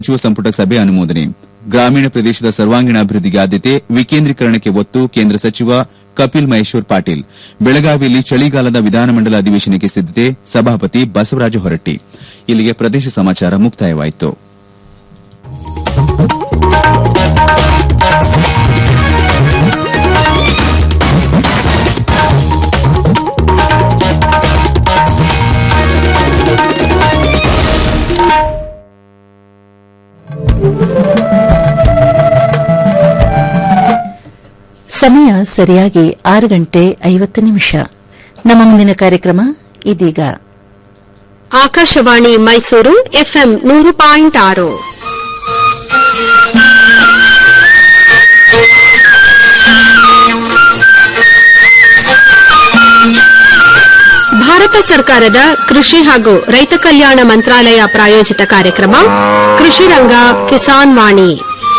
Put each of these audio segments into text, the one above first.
ಸಚಿವ ಸಂಪುಟ ಸಭೆ ಅನುಮೋದನೆ ಗ್ರಾಮೀಣ ಪ್ರದೇಶದ ಸರ್ವಾಂಗೀಣ ಅಭಿವೃದ್ಧಿಗೆ ಆದ್ಯತೆ ವಿಕೇಂದ್ರೀಕರಣಕ್ಕೆ ಒತ್ತು ಕೇಂದ್ರ ಸಚಿವ ಕಪಿಲ್ ಮಹೇಶ್ವರ್ ಪಾಟೀಲ್ ಬೆಳಗಾವಿಯಲ್ಲಿ ಚಳಿಗಾಲದ ವಿಧಾನಮಂಡಲ ಅಧಿವೇಶನಕ್ಕೆ ಸಿದ್ದತೆ ಸಭಾಪತಿ ಬಸವರಾಜ ಹೊರಟ್ಟಿ ಇಲ್ಲಿಗೆ ಪ್ರದೇಶ ಸಮಾಚಾರ ಮುಕ್ತಾಯವಾಯಿತು ಸಮಯ ಸರಿಯಾಗಿ ಆರು ಗಂಟೆ ಐವತ್ತು ನಿಮಿಷ ನಮ್ಮ ಮುಂದಿನ ಕಾರ್ಯಕ್ರಮ ಇದೀಗ ಆಕಾಶವಾಣಿ ಮೈಸೂರು ಎಫ್ಎಂ ನೂರು ಪಾಯಿಂಟ್ ಆರು ಭಾರತ ಸರ್ಕಾರದ ಕೃಷಿ ಹಾಗೂ ರೈತ ಕಲ್ಯಾಣ ಮಂತ್ರಾಲಯ ಪ್ರಾಯೋಜಿತ ಕಾರ್ಯಕ್ರಮ ಕೃಷಿ ರಂಗ ಕಿಸಾನ್ ವಾಣಿ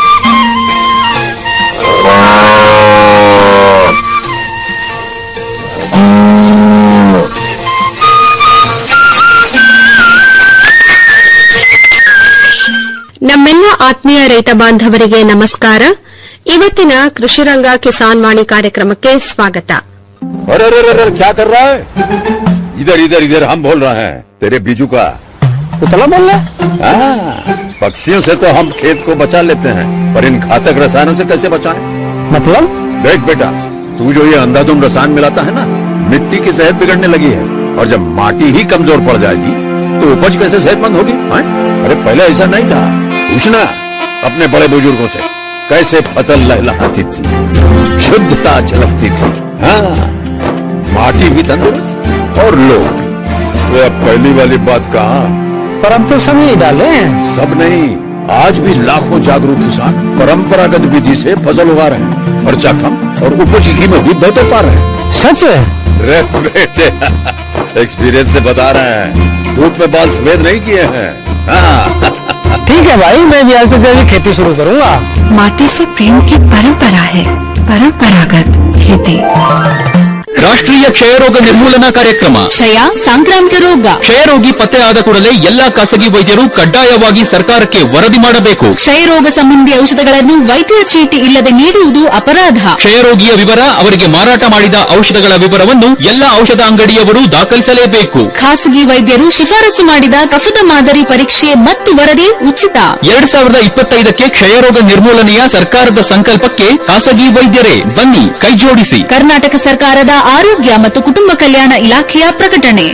ನಮ್ಮೆಲ್ಲ ಆತ್ಮೀಯ ರೈತ ಬಾಂಧವರಿಗೆ ನಮಸ್ಕಾರ ಇವತ್ತಿನ ಕೃಷಿ ರಂಗ ಕಿಸಾನ್ ವಾಣಿ ಕಾರ್ಯಕ್ರಮಕ್ಕೆ ಸ್ವಾಗತ अरे अरे अरे अरे, क्या कर रहा है इधर इधर इधर हम बोल रहे हैं तेरे बीजू का उतला बोल रहा हाँ, पक्षियों से तो हम खेत को बचा लेते हैं पर इन घातक रसायनों से कैसे बचाएं? मतलब देख बेटा तू जो ये अंधाधुंध रसायन मिलाता है ना मिट्टी की सेहत बिगड़ने लगी है और जब माटी ही कमजोर पड़ जाएगी तो उपज कैसे सेहतमंद होगी हाँ? अरे पहले ऐसा नहीं था पूछना अपने बड़े बुजुर्गों से कैसे फसल लहलहाती थी शुद्धता झलकती थी हाँ माटी भी तंदुरुस्त और लोग भी तो अब पहली वाली बात कहा पर हम तो सब यही डाले हैं सब नहीं आज भी लाखों जागरूक किसान परंपरागत विधि से फसल उगा रहे हैं खर्चा कम और उपज की कीमत भी बेहतर पा रहे हैं सच है रे बेटे एक्सपीरियंस से बता रहे हैं धूप में बाल सफेद नहीं किए हैं हाँ ठीक है भाई मैं भी आज से जैविक खेती शुरू करूंगा माटी से प्रेम की परंपरा है परंपरागत खेती ರಾಷ್ಟ್ರೀಯ ಕ್ಷಯರೋಗ ನಿರ್ಮೂಲನಾ ಕಾರ್ಯಕ್ರಮ ಕ್ಷಯ ಸಾಂಕ್ರಾಮಿಕ ರೋಗ ಕ್ಷಯರೋಗಿ ಪತ್ತೆ ಆದ ಕೂಡಲೇ ಎಲ್ಲಾ ಖಾಸಗಿ ವೈದ್ಯರು ಕಡ್ಡಾಯವಾಗಿ ಸರ್ಕಾರಕ್ಕೆ ವರದಿ ಮಾಡಬೇಕು ಕ್ಷಯರೋಗ ಸಂಬಂಧಿ ಔಷಧಗಳನ್ನು ವೈದ್ಯರ ಚೀಟಿ ಇಲ್ಲದೆ ನೀಡುವುದು ಅಪರಾಧ ಕ್ಷಯರೋಗಿಯ ವಿವರ ಅವರಿಗೆ ಮಾರಾಟ ಮಾಡಿದ ಔಷಧಗಳ ವಿವರವನ್ನು ಎಲ್ಲಾ ಔಷಧ ಅಂಗಡಿಯವರು ದಾಖಲಿಸಲೇಬೇಕು ಖಾಸಗಿ ವೈದ್ಯರು ಶಿಫಾರಸು ಮಾಡಿದ ಕಫದ ಮಾದರಿ ಪರೀಕ್ಷೆ ಮತ್ತು ವರದಿ ಉಚಿತ ಎರಡ್ ಸಾವಿರದ ಇಪ್ಪತ್ತೈದಕ್ಕೆ ಕ್ಷಯರೋಗ ನಿರ್ಮೂಲನೆಯ ಸರ್ಕಾರದ ಸಂಕಲ್ಪಕ್ಕೆ ಖಾಸಗಿ ವೈದ್ಯರೇ ಬನ್ನಿ ಕೈಜೋಡಿಸಿ ಕರ್ನಾಟಕ ಸರ್ಕಾರದ ಆರೋಗ್ಯ ಮತ್ತು ಕುಟುಂಬ ಕಲ್ಯಾಣ ಇಲಾಖೆಯ ಪ್ರಕಟಣೆ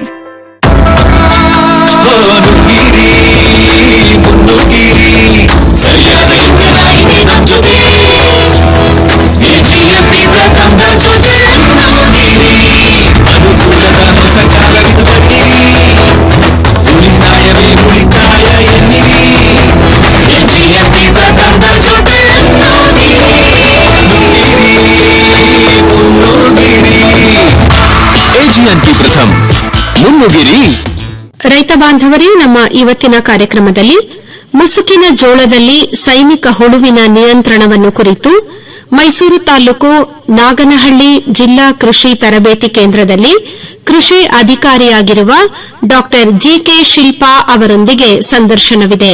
ಎಜಿಎನ್ಪಿ ಪ್ರಥಮ್ ಮುನ್ನುಗಿರಿ ರೈತ ಬಾಂಧವರೇ ನಮ್ಮ ಇವತ್ತಿನ ಕಾರ್ಯಕ್ರಮದಲ್ಲಿ ಮುಸುಕಿನ ಜೋಳದಲ್ಲಿ ಸೈನಿಕ ಹುಳುವಿನ ನಿಯಂತ್ರಣವನ್ನು ಕುರಿತು ಮೈಸೂರು ತಾಲೂಕು ನಾಗನಹಳ್ಳಿ ಜಿಲ್ಲಾ ಕೃಷಿ ತರಬೇತಿ ಕೇಂದ್ರದಲ್ಲಿ ಕೃಷಿ ಅಧಿಕಾರಿಯಾಗಿರುವ ಡಾ ಜಿಕೆ ಶಿಲ್ಪಾ ಅವರೊಂದಿಗೆ ಸಂದರ್ಶನವಿದೆ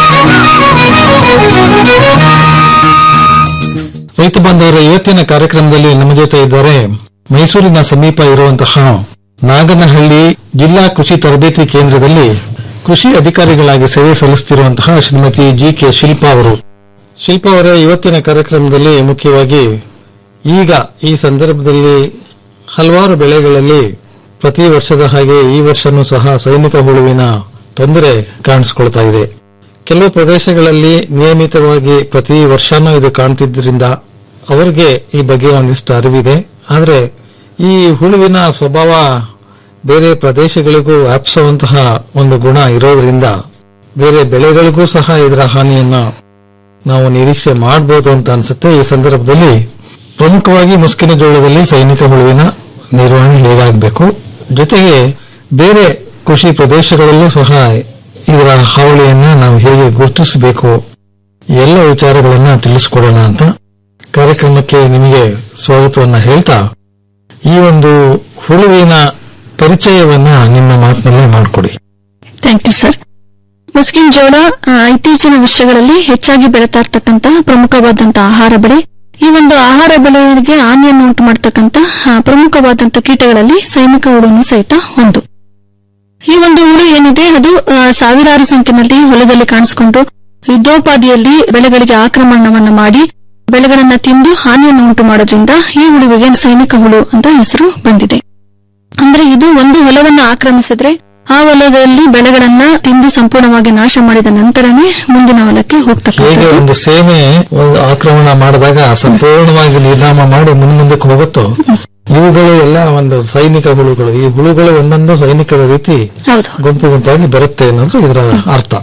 ರೈತ ಬಾಂಧವರ ಇವತ್ತಿನ ಕಾರ್ಯಕ್ರಮದಲ್ಲಿ ನಮ್ಮ ಜೊತೆ ಇದ್ದಾರೆ ಮೈಸೂರಿನ ಸಮೀಪ ಇರುವಂತಹ ನಾಗನಹಳ್ಳಿ ಜಿಲ್ಲಾ ಕೃಷಿ ತರಬೇತಿ ಕೇಂದ್ರದಲ್ಲಿ ಕೃಷಿ ಅಧಿಕಾರಿಗಳಾಗಿ ಸೇವೆ ಸಲ್ಲಿಸುತ್ತಿರುವಂತಹ ಶ್ರೀಮತಿ ಜಿ ಕೆ ಶಿಲ್ಪಾ ಅವರು ಶಿಲ್ಪಾ ಅವರ ಇವತ್ತಿನ ಕಾರ್ಯಕ್ರಮದಲ್ಲಿ ಮುಖ್ಯವಾಗಿ ಈಗ ಈ ಸಂದರ್ಭದಲ್ಲಿ ಹಲವಾರು ಬೆಳೆಗಳಲ್ಲಿ ಪ್ರತಿ ವರ್ಷದ ಹಾಗೆ ಈ ವರ್ಷನೂ ಸಹ ಸೈನಿಕ ಹುಳುವಿನ ತೊಂದರೆ ಕಾಣಿಸಿಕೊಳ್ತಾ ಇದೆ ಕೆಲವು ಪ್ರದೇಶಗಳಲ್ಲಿ ನಿಯಮಿತವಾಗಿ ಪ್ರತಿ ವರ್ಷನೂ ಇದು ಕಾಣ್ತಿದ್ದರಿಂದ ಅವರಿಗೆ ಈ ಬಗ್ಗೆ ಒಂದಿಷ್ಟು ಅರಿವಿದೆ ಆದರೆ ಈ ಹುಳುವಿನ ಸ್ವಭಾವ ಬೇರೆ ಪ್ರದೇಶಗಳಿಗೂ ವ್ಯಾಪಿಸುವಂತಹ ಒಂದು ಗುಣ ಇರೋದ್ರಿಂದ ಬೇರೆ ಬೆಳೆಗಳಿಗೂ ಸಹ ಇದರ ಹಾನಿಯನ್ನ ನಾವು ನಿರೀಕ್ಷೆ ಮಾಡಬಹುದು ಅಂತ ಅನ್ಸುತ್ತೆ ಈ ಸಂದರ್ಭದಲ್ಲಿ ಪ್ರಮುಖವಾಗಿ ಮುಸ್ಕಿನ ಜೋಳದಲ್ಲಿ ಸೈನಿಕ ಹುಳುವಿನ ನಿರ್ವಹಣೆ ಹೇಗಾಗಬೇಕು ಜೊತೆಗೆ ಬೇರೆ ಕೃಷಿ ಪ್ರದೇಶಗಳಲ್ಲೂ ಸಹ ಇದರ ಹಾವಳಿಯನ್ನ ನಾವು ಹೇಗೆ ಗುರುತಿಸಬೇಕು ಎಲ್ಲ ವಿಚಾರಗಳನ್ನ ತಿಳಿಸ್ಕೊಡೋಣ ಅಂತ ಕಾರ್ಯಕ್ರಮಕ್ಕೆ ನಿಮಗೆ ಸ್ವಾಗತವನ್ನ ಹೇಳ್ತಾ ಈ ಒಂದು ಹುಳುವಿನ ಪರಿಚಯವನ್ನ ನಿಮ್ಮ ಮಾತಿನಲ್ಲೇ ಮಾಡಿಕೊಡಿ ಥ್ಯಾಂಕ್ ಯು ಸರ್ ಮುಸ್ಲಿಂ ಜೋಳ ಆ, ಇತ್ತೀಚಿನ ವರ್ಷಗಳಲ್ಲಿ ಹೆಚ್ಚಾಗಿ ಬೆಳೀತಾ ಇರ್ತಕ್ಕಂತಹ ಪ್ರಮುಖವಾದಂತಹ ಆಹಾರ ಬೆಳೆ ಈ ಒಂದು ಆಹಾರ ಬೆಳೆಗೆ ಹಾನಿಯನ್ನು ಉಂಟು ಮಾಡತಕ್ಕಂತ ಪ್ರಮುಖವಾದಂತಹ ಕೀಟಗಳಲ್ಲಿ ಸೈನಿಕ ಹುಳುನು ಸಹಿತ ಒಂದು ಈ ಒಂದು ಹುಳು ಏನಿದೆ ಅದು ಆ, ಸಾವಿರಾರು ಸಂಖ್ಯೆಯಲ್ಲಿ ಹೊಲದಲ್ಲಿ ಕಾಣಿಸಿಕೊಂಡು ಯುದ್ಧೋಪಾದಿಯಲ್ಲಿ ಬೆಳೆಗಳಿಗೆ ಆಕ್ರಮಣವನ್ನ ಮಾಡಿ ಬೆಳೆಗಳನ್ನ ತಿಂದು ಹಾನಿಯನ್ನು ಉಂಟು ಮಾಡೋದ್ರಿಂದ ಈ ಹುಳುವಿಗೆ ಸೈನಿಕ ಹುಳು ಅಂತ ಹೆಸರು ಬಂದಿದೆ ಅಂದ್ರೆ ಇದು ಒಂದು ಹೊಲವನ್ನ ಆಕ್ರಮಿಸಿದ್ರೆ ಆ ಹೊಲದಲ್ಲಿ ಬೆಳೆಗಳನ್ನ ತಿಂದು ಸಂಪೂರ್ಣವಾಗಿ ನಾಶ ಮಾಡಿದ ನಂತರನೇ ಮುಂದಿನ ಹೊಲಕ್ಕೆ ಹೇಗೆ ಹೋಗ್ತಕ್ಕಂಥದ್ದು ಒಂದು ಸೇನೆ ಒಂದು ಆಕ್ರಮಣ ಮಾಡಿದಾಗ ಸಂಪೂರ್ಣವಾಗಿ ನಿರ್ನಾಮ ಮಾಡಿ ಮುಂದೆ ಮುಂದಕ್ಕೆ ಹೋಗುತ್ತೋ ಇವುಗಳು ಎಲ್ಲ ಒಂದು ಸೈನಿಕ ಹುಳುಗಳು ಈ ಹುಳುಗಳು ಒಂದೊಂದು ಸೈನಿಕರ ರೀತಿ ಹೌದು ಗುಂಪು ಗುಂಪಾಗಿ ಬರುತ್ತೆ ಅನ್ನೋದು ಇದರ ಅರ್ಥ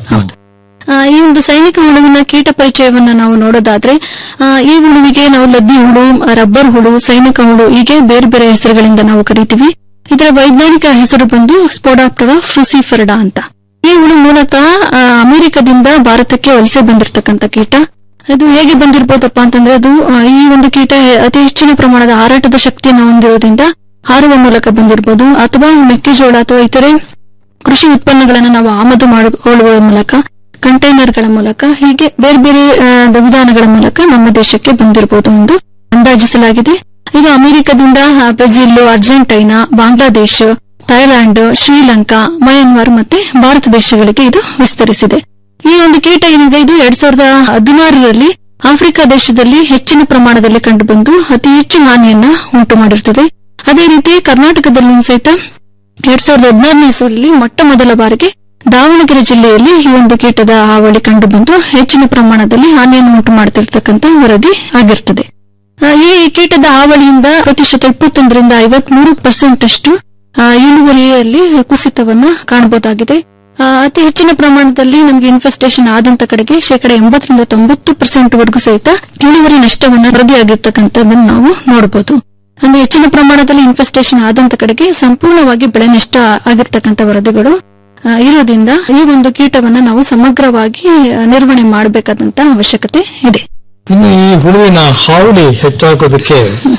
ಆ, ಈ ಒಂದು ಸೈನಿಕ ಹುಳುವಿನ ಕೀಟ ಪರಿಚಯವನ್ನ ನಾವು ನೋಡೋದಾದ್ರೆ ಆ, ಈ ಹುಳುವಿಗೆ ನಾವು ಲದ್ದಿ ಹುಳು ರಬ್ಬರ್ ಹುಳು ಸೈನಿಕ ಹುಳು ಹೀಗೆ ಬೇರೆ ಬೇರೆ ಹೆಸರುಗಳಿಂದ ನಾವು ಕರಿತೀವಿ ಇದರ ವೈಜ್ಞಾನಿಕ ಹೆಸರು ಬಂದು ಸ್ಪೋಡಾಪ್ಟರ ಫ್ರುಸಿಫೆರಡಾ ಅಂತ ಈ ಹುಳು ಮೂಲತಃ ಆ, ಅಮೆರಿಕದಿಂದ ಭಾರತಕ್ಕೆ ವಲಸೆ ಬಂದಿರತಕ್ಕಂತ ಕೀಟ ಇದು ಹೇಗೆ ಬಂದಿರಬಹುದಪ್ಪ ಅಂತಂದ್ರೆ ಅದು ಆ, ಈ ಒಂದು ಕೀಟ ಅತಿ ಹೆಚ್ಚಿನ ಪ್ರಮಾಣದ ಹಾರಾಟದ ಶಕ್ತಿಯನ್ನು ಹೊಂದಿರೋದ್ರಿಂದ ಹಾರುವ ಮೂಲಕ ಬಂದಿರಬಹುದು ಅಥವಾ ಮೆಕ್ಕೆಜೋಳ ಅಥವಾ ಇತರೆ ಕೃಷಿ ಉತ್ಪನ್ನಗಳನ್ನು ನಾವು ಆಮದು ಮಾಡಿಕೊಳ್ಳುವ ಮೂಲಕ ಕಂಟೈನರ್ಗಳ ಮೂಲಕ ಹೀಗೆ ಬೇರೆ ಬೇರೆ ಆ, ವಿಧಾನಗಳ ಮೂಲಕ ನಮ್ಮ ದೇಶಕ್ಕೆ ಬಂದಿರಬಹುದು ಎಂದು ಅಂದಾಜಿಸಲಾಗಿದೆ ಇದು ಅಮೆರಿಕದಿಂದ ಆ, Brazil Argentina Bangladesh Thailand Sri Lanka Myanmar ಮತ್ತೆ ಭಾರತ ದೇಶಗಳಿಗೆ ಇದು ವಿಸ್ತರಿಸಿದೆ ಈ ಒಂದು ಕೀಟ ಏನಿದೆ ಇದು ಎರಡ್ ಸಾವಿರದ ಹದಿನಾರರಲ್ಲಿ ಆಫ್ರಿಕಾ ದೇಶದಲ್ಲಿ ಹೆಚ್ಚಿನ ಪ್ರಮಾಣದಲ್ಲಿ ಕಂಡುಬಂದು ಅತಿ ಹೆಚ್ಚು ಹಾನಿಯನ್ನ ಉಂಟು ಮಾಡಿರುತ್ತದೆ ಅದೇ ರೀತಿ ಕರ್ನಾಟಕದಲ್ಲೂ ಸಹಿತ ಎರಡ್ ಸಾವಿರದ ಹದಿನಾರನೇ ಇಸ್ವಿಯಲ್ಲಿ ಮೊಟ್ಟ ಮೊದಲ ಬಾರಿಗೆ ದಾವಣಗೆರೆ ಜಿಲ್ಲೆಯಲ್ಲಿ ಈ ಒಂದು ಕೀಟದ ಹಾವಳಿ ಕಂಡುಬಂದು ಹೆಚ್ಚಿನ ಪ್ರಮಾಣದಲ್ಲಿ ಹಾನಿಯನ್ನು ಉಂಟು ಮಾಡುತ್ತಿರತಕ್ಕಂತ ವರದಿ ಆಗಿರ್ತದೆ ಆ, ಈ ಕೀಟದ ಹಾವಳಿಯಿಂದ ಪ್ರತಿಶತ ಇಪ್ಪತ್ತೊಂದರಿಂದ ಐವತ್ಮೂರು ಪರ್ಸೆಂಟ್ ಅಷ್ಟು ಆ, ಇಳುವರಿಯಲ್ಲಿ ಕುಸಿತವನ್ನ ಕಾಣಬಹುದಾಗಿದೆ ಆ, ಅತಿ ಹೆಚ್ಚಿನ ಪ್ರಮಾಣದಲ್ಲಿ ನಮಗೆ ಇನ್ಫೆಸ್ಟೇಷನ್ ಆದಂತ ಕಡೆಗೆ ಶೇಕಡ ಎಂಬತ್ತರಿಂದ ತೊಂಬತ್ತು ಪರ್ಸೆಂಟ್ ವರೆಗೂ ಸಹಿತ ಇಳುವರಿ ನಷ್ಟವನ್ನ ವರದಿಯಾಗಿರ್ತಕ್ಕಂಥದ್ದನ್ನು ನಾವು ನೋಡಬಹುದು ಅಂದ್ರೆ ಹೆಚ್ಚಿನ ಪ್ರಮಾಣದಲ್ಲಿ ಇನ್ಫೆಸ್ಟೇಷನ್ ಆದಂತ ಕಡೆಗೆ ಸಂಪೂರ್ಣವಾಗಿ ಬೆಳೆ ನಷ್ಟ ಆಗಿರ್ತಕ್ಕಂಥ ವರದಿಗಳು ಆ, ಇರೋದ್ರಿಂದ ಈ ಒಂದು ಕೀಟವನ್ನ ನಾವು ಸಮಗ್ರವಾಗಿ ಆ, ನಿರ್ವಹಣೆ ಮಾಡಬೇಕಾದಂತ ಅವಶ್ಯಕತೆ ಇದೆ ಇನ್ನು ಈ ಹುಳುವಿನ ಹಾವಳಿ ಹೆಚ್ಚಾಗೋದಕ್ಕೆ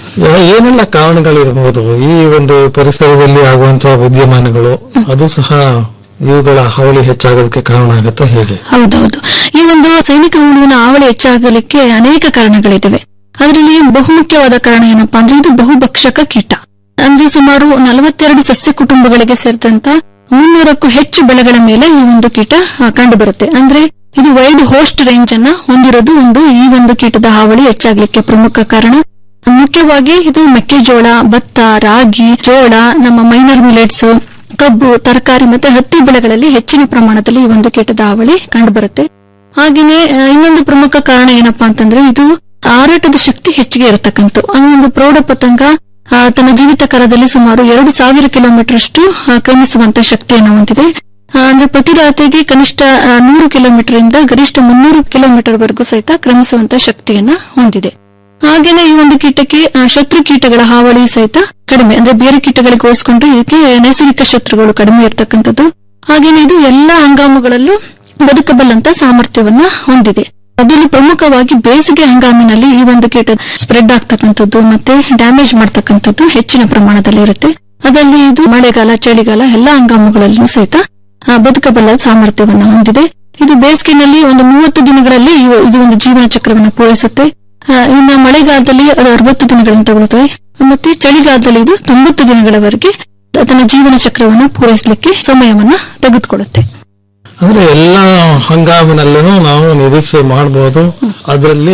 ಏನೆಲ್ಲ ಕಾರಣಗಳಿರಬಹುದು ಈ ಒಂದು ಪರಿಸರದಲ್ಲಿ ಆಗುವಂತಹ ವಿದ್ಯಮಾನಗಳು ಅದು ಸಹ ಇವುಗಳ ಹಾವಳಿ ಹೆಚ್ಚಾಗೋದಕ್ಕೆ ಕಾರಣ ಆಗುತ್ತೆ ಹೇಗೆ ಹೌದೌದು ಈ ಒಂದು ಸೈನಿಕ ಹುಳುವಿನ ಹಾವಳಿ ಹೆಚ್ಚಾಗಲಿಕ್ಕೆ ಅನೇಕ ಕಾರಣಗಳಿವೆ ಅದರಲ್ಲಿ ಬಹುಮುಖ್ಯವಾದ ಕಾರಣ ಏನಪ್ಪಾ ಅಂದ್ರೆ ಇದು ಬಹುಭಕ್ಷಕ ಕೀಟ ಅಂದ್ರೆ ಸುಮಾರು ನಲವತ್ತೆರಡು ಸಸ್ಯ ಕುಟುಂಬಗಳಿಗೆ ಸೇರಿದಂತ ಮುನ್ನೂರಕ್ಕೂ ಹೆಚ್ಚು ಬೆಳೆಗಳ ಮೇಲೆ ಈ ಒಂದು ಕೀಟ ಆ, ಕಂಡುಬರುತ್ತೆ ಅಂದ್ರೆ ಇದು ವೈಡ್ ಹೋಸ್ಟ್ ರೇಂಜ್ ಅನ್ನ ಹೊಂದಿರೋದು ಒಂದು ಈ ಒಂದು ಕೀಟದ ಹಾವಳಿ ಹೆಚ್ಚಾಗ್ಲಿಕ್ಕೆ ಪ್ರಮುಖ ಕಾರಣ ಮುಖ್ಯವಾಗಿ ಇದು ಮೆಕ್ಕೆಜೋಳ ಭತ್ತ ರಾಗಿ ಜೋಳ ನಮ್ಮ ಮೈನರ್ ಮಿಲೆಟ್ಸ್ ಕಬ್ಬು ತರಕಾರಿ ಮತ್ತೆ ಹತ್ತಿ ಬೆಳೆಗಳಲ್ಲಿ ಹೆಚ್ಚಿನ ಪ್ರಮಾಣದಲ್ಲಿ ಈ ಒಂದು ಕೀಟದ ಹಾವಳಿ ಕಂಡುಬರುತ್ತೆ ಹಾಗೇನೆ ಆ, ಇನ್ನೊಂದು ಪ್ರಮುಖ ಕಾರಣ ಏನಪ್ಪಾ ಅಂತಂದ್ರೆ ಇದು ಹಾರಾಟದ ಶಕ್ತಿ ಹೆಚ್ಚಿಗೆ ಇರತಕ್ಕಂಥ ಒಂದು ಪ್ರೌಢ ಪತಂಗ ಆ, ತನ್ನ ಜೀವಿತ ಕಾಲದಲ್ಲಿ ಸುಮಾರು ಎರಡು ಸಾವಿರ ಕಿಲೋಮೀಟರ್ ಅಷ್ಟು ಆ, ಕ್ರಮಿಸುವಂತ ಶಕ್ತಿಯನ್ನು ಹೊಂದಿದೆ ಆ, ಅಂದ್ರೆ ಪ್ರತಿ ರಾತ್ರಿಗೆ ಕನಿಷ್ಠ ಆ, ನೂರು ಕಿಲೋಮೀಟರ್ ಇಂದ ಗರಿಷ್ಠ ಮುನ್ನೂರು ಕಿಲೋಮೀಟರ್ ವರೆಗೂ ಸಹಿತ ಕ್ರಮಿಸುವಂತ ಶಕ್ತಿಯನ್ನ ಹೊಂದಿದೆ ಹಾಗೇನೆ ಈ ಒಂದು ಕೀಟಕ್ಕೆ ಆ, ಶತ್ರು ಕೀಟಗಳ ಹಾವಳಿ ಸಹಿತ ಕಡಿಮೆ ಅಂದ್ರೆ ಬೇರೆ ಕೀಟಗಳಿಗೆ ಹೋಲಿಸಿಕೊಂಡ್ರೆ ಇದಕ್ಕೆ ನೈಸರ್ಗಿಕ ಶತ್ರುಗಳು ಕಡಿಮೆ ಇರತಕ್ಕಂಥದ್ದು ಹಾಗೇನೆ ಇದು ಎಲ್ಲಾ ಹಂಗಾಮುಗಳಲ್ಲೂ ಬದುಕಬಲ್ಲಂತ ಸಾಮರ್ಥ್ಯವನ್ನ ಹೊಂದಿದೆ ಅದರಲ್ಲಿ ಪ್ರಮುಖವಾಗಿ ಬೇಸಿಗೆ ಹಂಗಾಮಿನಲ್ಲಿ ಈ ಒಂದು ಕೀಟ ಸ್ಪ್ರೆಡ್ ಆಗ್ತಕ್ಕಂಥದ್ದು ಮತ್ತೆ ಡ್ಯಾಮೇಜ್ ಮಾಡ್ತಕ್ಕಂಥದ್ದು ಹೆಚ್ಚಿನ ಪ್ರಮಾಣದಲ್ಲಿ ಇರುತ್ತೆ ಅದರಲ್ಲಿ ಇದು ಮಳೆಗಾಲ ಚಳಿಗಾಲ ಎಲ್ಲಾ ಹಂಗಾಮುಗಳಲ್ಲೂ ಸಹಿತ ಆ, ಬದುಕಬಲ್ಲ ಸಾಮರ್ಥ್ಯವನ್ನ ಹೊಂದಿದೆ ಇದು ಬೇಸಿಗೆನಲ್ಲಿ ಒಂದು ಮೂವತ್ತು ದಿನಗಳಲ್ಲಿ ಇವು- ಇದು ಒಂದು ಜೀವನ ಚಕ್ರವನ್ನು ಪೂರೈಸುತ್ತೆ ಆ, ಇನ್ನು ಮಳೆಗಾಲದಲ್ಲಿ ಅದು ಅರವತ್ತು ದಿನಗಳನ್ನು ತಗೊಳ್ಳುತ್ತದೆ ಮತ್ತೆ ಚಳಿಗಾಲದಲ್ಲಿ ಇದು ತೊಂಬತ್ತು ದಿನಗಳವರೆಗೆ ತನ್ನ ಜೀವನ ಚಕ್ರವನ್ನು ಪೂರೈಸಲಿಕ್ಕೆ ಸಮಯವನ್ನ ತೆಗೆದುಕೊಳ್ಳುತ್ತೆ ಅಂದ್ರೆ ಎಲ್ಲ ಹಂಗಾಮಿನಲ್ಲೂ ನಾವು ನಿರೀಕ್ಷೆ ಮಾಡಬಹುದು ಅದರಲ್ಲಿ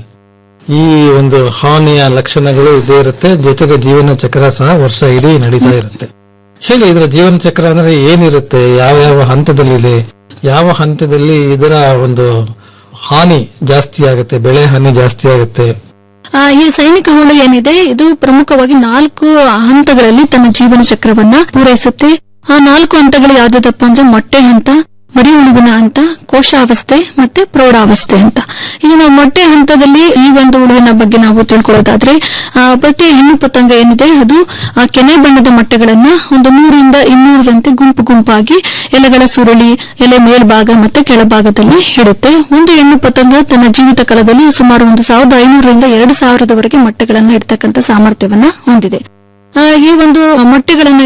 ಈ ಒಂದು ಹಾನಿಯ ಲಕ್ಷಣಗಳು ಇದೇ ಇರುತ್ತೆ ಜೊತೆಗೆ ಜೀವನ ಚಕ್ರ ಸಹ ವರ್ಷ ಇಡೀ ನಡೀತಾ ಇರುತ್ತೆ ಹೇಗೆ ಇದರ ಜೀವನ ಚಕ್ರ ಅಂದ್ರೆ ಏನಿರುತ್ತೆ ಯಾವ ಯಾವ ಹಂತದಲ್ಲಿದೆ ಯಾವ ಹಂತದಲ್ಲಿ ಇದರ ಒಂದು ಹಾನಿ ಜಾಸ್ತಿ ಆಗುತ್ತೆ ಬೆಳೆ ಹಾನಿ ಜಾಸ್ತಿ ಆಗುತ್ತೆ ಆ, ಈ ಸೈನಿಕ ಹುಳು ಏನಿದೆ ಇದು ಪ್ರಮುಖವಾಗಿ ನಾಲ್ಕು ಹಂತಗಳಲ್ಲಿ ತನ್ನ ಜೀವನ ಚಕ್ರವನ್ನ ಪೂರೈಸುತ್ತೆ ಆ ನಾಲ್ಕು ಹಂತಗಳು ಯಾವ್ದಪ್ಪ ಅಂದ್ರೆ ಮೊಟ್ಟೆ ಹಂತ ಮರಿ ಹುಳುವಿನ ಹಂತ ಕೋಶಾವಸ್ಥೆ ಮತ್ತೆ ಪ್ರೌಢಾವಸ್ಥೆ ಅಂತ ಈಗ ನಾವು ಮೊಟ್ಟೆ ಹಂತದಲ್ಲಿ ಈ ಒಂದು ಹುಳುವಿನ ಬಗ್ಗೆ ನಾವು ತಿಳ್ಕೊಳ್ಳೋದಾದ್ರೆ ಆ, ಪ್ರತಿ ಹೆಣ್ಣು ಪತಂಗ ಏನಿದೆ ಅದು ಆ ಕೆನೆ ಬಣ್ಣದ ಮೊಟ್ಟೆಗಳನ್ನ ಒಂದು ನೂರಿಂದ ಇನ್ನೂರರಂತೆ ಗುಂಪು ಗುಂಪಾಗಿ ಎಲೆಗಳ ಸುರುಳಿ ಎಲೆ ಮೇಲ್ಭಾಗ ಮತ್ತೆ ಕೆಳಭಾಗದಲ್ಲಿ ಇಡುತ್ತೆ ಒಂದು ಹೆಣ್ಣು ಪತಂಗ ತನ್ನ ಜೀವಿತ ಕಾಲದಲ್ಲಿ ಸುಮಾರು ಒಂದು ಸಾವಿರದ ಐನೂರರಿಂದ ಎರಡು ಸಾವಿರದವರೆಗೆ ಮೊಟ್ಟೆಗಳನ್ನ ಇಡ್ತಕ್ಕಂಥ ಸಾಮರ್ಥ್ಯವನ್ನ ಹೊಂದಿದೆ ಆ, ಈ ಒಂದು ಮೊಟ್ಟೆಗಳನ್ನ ಇದು